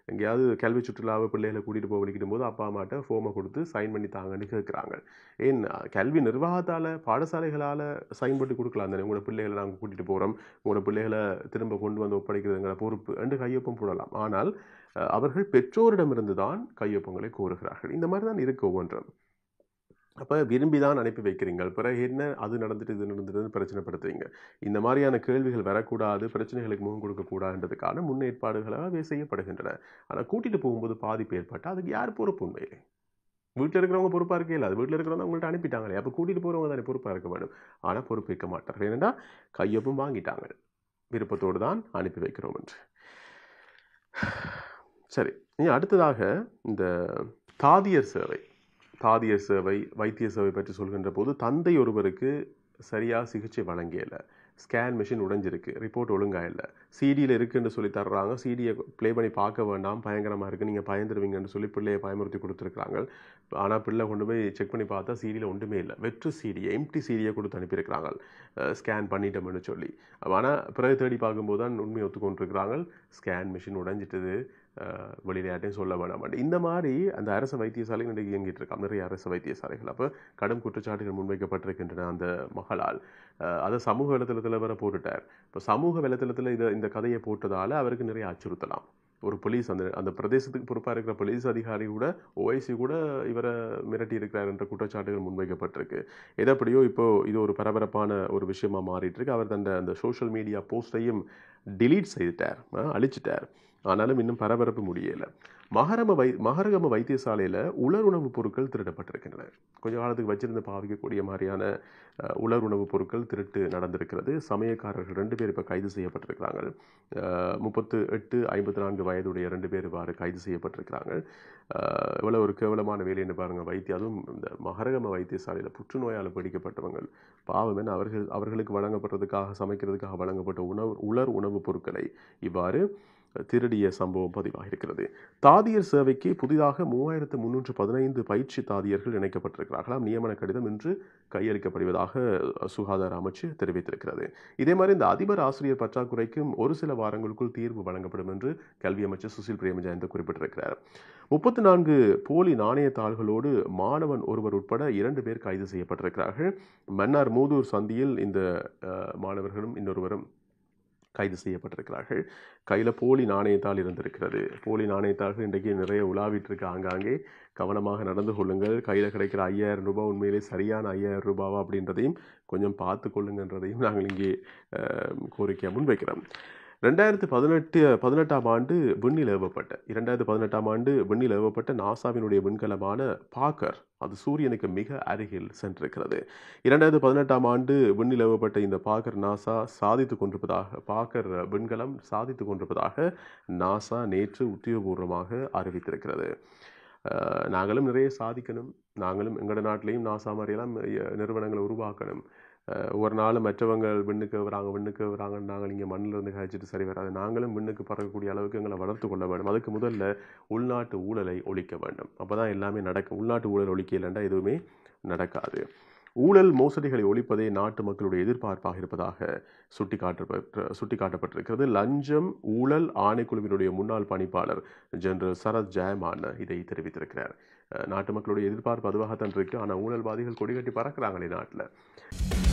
எங்கேயாவது கல்வி சுற்றுலாவை பிள்ளைகளை கூட்டிகிட்டு போக வலிக்கிடும் போது அப்பா அம்மாட்ட ஃபோமை கொடுத்து சைன் பண்ணி தாங்கன்னு கேட்குறாங்க ஏன் கல்வி நிர்வாகத்தால் பாடசாலைகளால் சைன் பண்ணி கொடுக்கலாம் தானே உங்களோட பிள்ளைகளை நாங்கள் கூட்டிகிட்டு போகிறோம் உங்களோட பிள்ளைகளை திரும்ப கொண்டு வந்து ஒப்படைக்கிறதுங்கிற பொறுப்பு என்று கையொப்பம் போடலாம் ஆனால் அஹ், அவர்கள் பெற்றோரிடமிருந்து தான் கையொப்பங்களை கோருகிறார்கள் இந்த மாதிரி தான் இருக்கு ஒவ்வொன்றும் அப்போ விரும்பி தான் அனுப்பி வைக்கிறீங்க பிறகு என்ன அது நடந்துட்டு இது நடந்துட்டு பிரச்சனைப்படுத்துறீங்க இந்த மாதிரியான கேள்விகள் வரக்கூடாது பிரச்சனைகளுக்கு முகம் கொடுக்கக்கூடாதுன்றதுக்கான முன்னேற்பாடுகளாகவே செய்யப்படுகின்றன ஆனால் கூட்டிகிட்டு போகும்போது பாதிப்பு ஏற்பட்டால் அதுக்கு யார் பொறுப்பு உண்மையிலே வீட்டில் இருக்கிறவங்க பொறுப்பாக இருக்கே இல்லை அது வீட்டில் இருக்கிறவங்க உங்கள்ட்ட அனுப்பிட்டாங்களே அப்போ கூட்டிகிட்டு போகிறவங்க தானே பொறுப்பாக இருக்க வேண்டும் ஆனால் பொறுப்பேற்க மாட்டார்கள் ஏனென்றா கையொப்பும் வாங்கிட்டாங்க விருப்பத்தோடு தான் அனுப்பி வைக்கிறோம் என்று சரி இனி அடுத்ததாக இந்த தாதியர் சேவை தாதியர் சேவை வைத்திய சேவை பற்றி சொல்கின்ற போது தந்தை ஒருவருக்கு சரியாக சிகிச்சை வழங்கியல ஸ்கேன் மிஷின் உடைஞ்சிருக்கு ரிப்போர்ட் ஒழுங்காக இல்லை சிடியில் இருக்குன்னு சொல்லி தர்றாங்க சிடியை ப்ளே பண்ணி பார்க்க வேண்டாம் பயங்கரமாக இருக்குது நீங்கள் பயந்துருவீங்கன்னு சொல்லி பிள்ளையை பயமுறுத்தி கொடுத்துருக்குறாங்க ஆனால் பிள்ளை கொண்டு போய் செக் பண்ணி பார்த்தா சிடியில் ஒன்றுமே இல்லை வெற்று சிடியை எம்டி சிடியை கொடுத்து அனுப்பியிருக்கிறாங்க ஸ்கேன் பண்ணிட்டோம்னு சொல்லி ஆனால் பிறகு தேடி பார்க்கும்போது தான் உண்மையை ஒத்துக்கொண்டிருக்கிறாங்க ஸ்கேன் மிஷின் உடைஞ்சிட்டது அஹ், வெளியில யார்ட்டையும் சொல்ல வேணாம் இந்த மாதிரி அந்த அரசு வைத்தியசாலை இன்றைக்கு இயங்கிட்டு இருக்காங்க நிறைய அரசு வைத்தியசாலைகள் அப்போ கடும் குற்றச்சாட்டுகள் முன்வைக்கப்பட்டிருக்கின்றன அந்த மகளால் அஹ், அதை சமூக வலைத்தளத்தில் வர போட்டுட்டார் இப்போ சமூக வலைத்தளத்தில் இதை இந்த கதையை போட்டதால் அவருக்கு நிறைய அச்சுறுத்தலாம் ஒரு போலீஸ் அந்த அந்த பிரதேசத்துக்கு பொறுப்பாக இருக்கிற போலீஸ் அதிகாரி கூட ஓஐசி கூட இவரை மிரட்டி இருக்கிறார் என்ற குற்றச்சாட்டுகள் முன்வைக்கப்பட்டிருக்கு எதப்படியோ இப்போ இது ஒரு பரபரப்பான ஒரு விஷயமா மாறிட்டு இருக்கு அவர் தந்த அந்த சோஷியல் மீடியா போஸ்டையும் delete செய்துட்டார் அஹ், அழிச்சிட்டார் ஆனாலும் இன்னும் பரபரப்பு முடியலை மகரம வை மகரகம வைத்தியசாலையில் உலர் உணவுப் பொருட்கள் திருடப்பட்டிருக்கின்றன கொஞ்ச காலத்துக்கு வச்சிருந்து பாவிக்கக்கூடிய மாதிரியான அஹ், உலர் உணவுப் பொருட்கள் திருட்டு நடந்திருக்கிறது சமயக்காரர்கள் ரெண்டு பேர் இப்போ கைது செய்யப்பட்டிருக்கிறாங்க அஹ், முப்பத்து எட்டு ஐம்பத்தி நான்கு வயதுடைய ரெண்டு பேர் இவ்வாறு கைது செய்யப்பட்டிருக்கிறாங்க அஹ், எவ்வளோ ஒரு கேவலமான வேலைன்னு பாருங்கள் வைத்தியம் அதுவும் இந்த மகரகம வைத்தியசாலையில் புற்றுநோயால் பிடிக்கப்பட்டவங்க பாவம் என்ன அவர்கள் அவர்களுக்கு வழங்கப்படுறதுக்காக சமைக்கிறதுக்காக வழங்கப்பட்ட உணவு உலர் உணவுப் பொருட்களை இவ்வாறு திருடிய சம்பவம் பதிவாகியிருக்கிறது தாதியர் சேவைக்கு புதிதாக மூவாயிரத்து முன்னூற்று பதினைந்து பயிற்சி தாதியர்கள் இணைக்கப்பட்டிருக்கிறார்களாம் நியமன கடிதம் இன்று கையளிக்கப்படுவதாக சுகாதார அமைச்சு தெரிவித்திருக்கிறது இதே மாதிரி இந்த அதிபர் ஆசிரியர் பற்றாக்குறைக்கும் ஒரு சில வாரங்களுக்குள் தீர்வு வழங்கப்படும் என்று கல்வி அமைச்சர் சுசில் பிரேமஜயந்த குறிப்பிட்டிருக்கிறார் முப்பத்தி நான்கு போலி நாணயத்தாள்களோடு மாணவன் ஒருவர் உட்பட இரண்டு பேர் கைது செய்யப்பட்டிருக்கிறார்கள் மன்னார் மூதூர் சந்தியில் இந்த அஹ், மாணவர்களும் இன்னொருவரும் கைது செய்யப்பட்டிருக்கிறார்கள் கையில் போலி நாணயத்தாள் இருந்திருக்கிறது போலி நாணயத்தாள்கள் இன்றைக்கு நிறைய உலாவிட்டு இருக்கு ஆங்காங்கே கவனமாக நடந்து கொள்ளுங்கள் கையில் கிடைக்கிற ஐயாயிரம் ரூபாய் உண்மையிலே சரியான ஐயாயிரம் ரூபாவா அப்படின்றதையும் கொஞ்சம் பார்த்து கொள்ளுங்கன்றதையும் நாங்கள் இங்கே அஹ், கோரிக்கையாக முன்வைக்கிறோம் ரெண்டாயிரத்து பதினெட்டு பதினெட்டாம் ஆண்டு விண்ணில் ஏவப்பட்ட இரண்டாயிரத்து பதினெட்டாம் ஆண்டு விண்ணில் ஏவப்பட்ட நாசாவினுடைய விண்கலமான பாக்கர் அது சூரியனுக்கு மிக அருகில் சென்றிருக்கிறது இரண்டாயிரத்து பதினெட்டாம் ஆண்டு விண்ணில் ஏவப்பட்ட இந்த பாக்கர் நாசா சாதித்து கொண்டிருப்பதாக பாக்கர் விண்கலம் சாதித்து கொண்டிருப்பதாக நாசா நேற்று உத்தியோகபூர்வமாக அறிவித்திருக்கிறது அஹ், நாங்களும் நிறைய சாதிக்கணும் நாங்களும் எங்களோட நாட்டிலையும் நாசா மாதிரியெல்லாம் அஹ், நிறுவனங்களை உருவாக்கணும் அஹ், ஒரு நாள் மற்றவங்க விண்ணுக்கு வராங்க விண்ணுக்கு வராங்கன்னு நாங்கள் இங்கே மண்ணில் இருந்து கழிச்சிட்டு சரி வராது நாங்களும் விண்ணுக்கு பறக்கக்கூடிய அளவுக்கு எங்களை வளர்த்து கொள்ள வேண்டும் அதுக்கு முதல்ல உள்நாட்டு ஊழலை ஒழிக்க வேண்டும் அப்போ தான் எல்லாமே நடக்கும் உள்நாட்டு ஊழல் ஒழிக்க இல்லைண்டா எதுவுமே நடக்காது ஊழல் மோசடிகளை ஒழிப்பதே நாட்டு மக்களுடைய எதிர்பார்ப்பாக இருப்பதாக சுட்டிக்காட்டப்பட்ட சுட்டிக்காட்டப்பட்டிருக்கிறது லஞ்சம் ஊழல் ஆணைக்குழுவினுடைய முன்னாள் பணிப்பாளர் ஜெனரல் சரத் ஜெயமான் இதை தெரிவித்திருக்கிறார் அஹ் நாட்டு மக்களுடைய எதிர்பார்ப்பு அதுவாகத்தான் இருக்கு ஆனால் ஊழல்வாதிகள் கொடிகட்டி பறக்கிறாங்களே நாட்டில்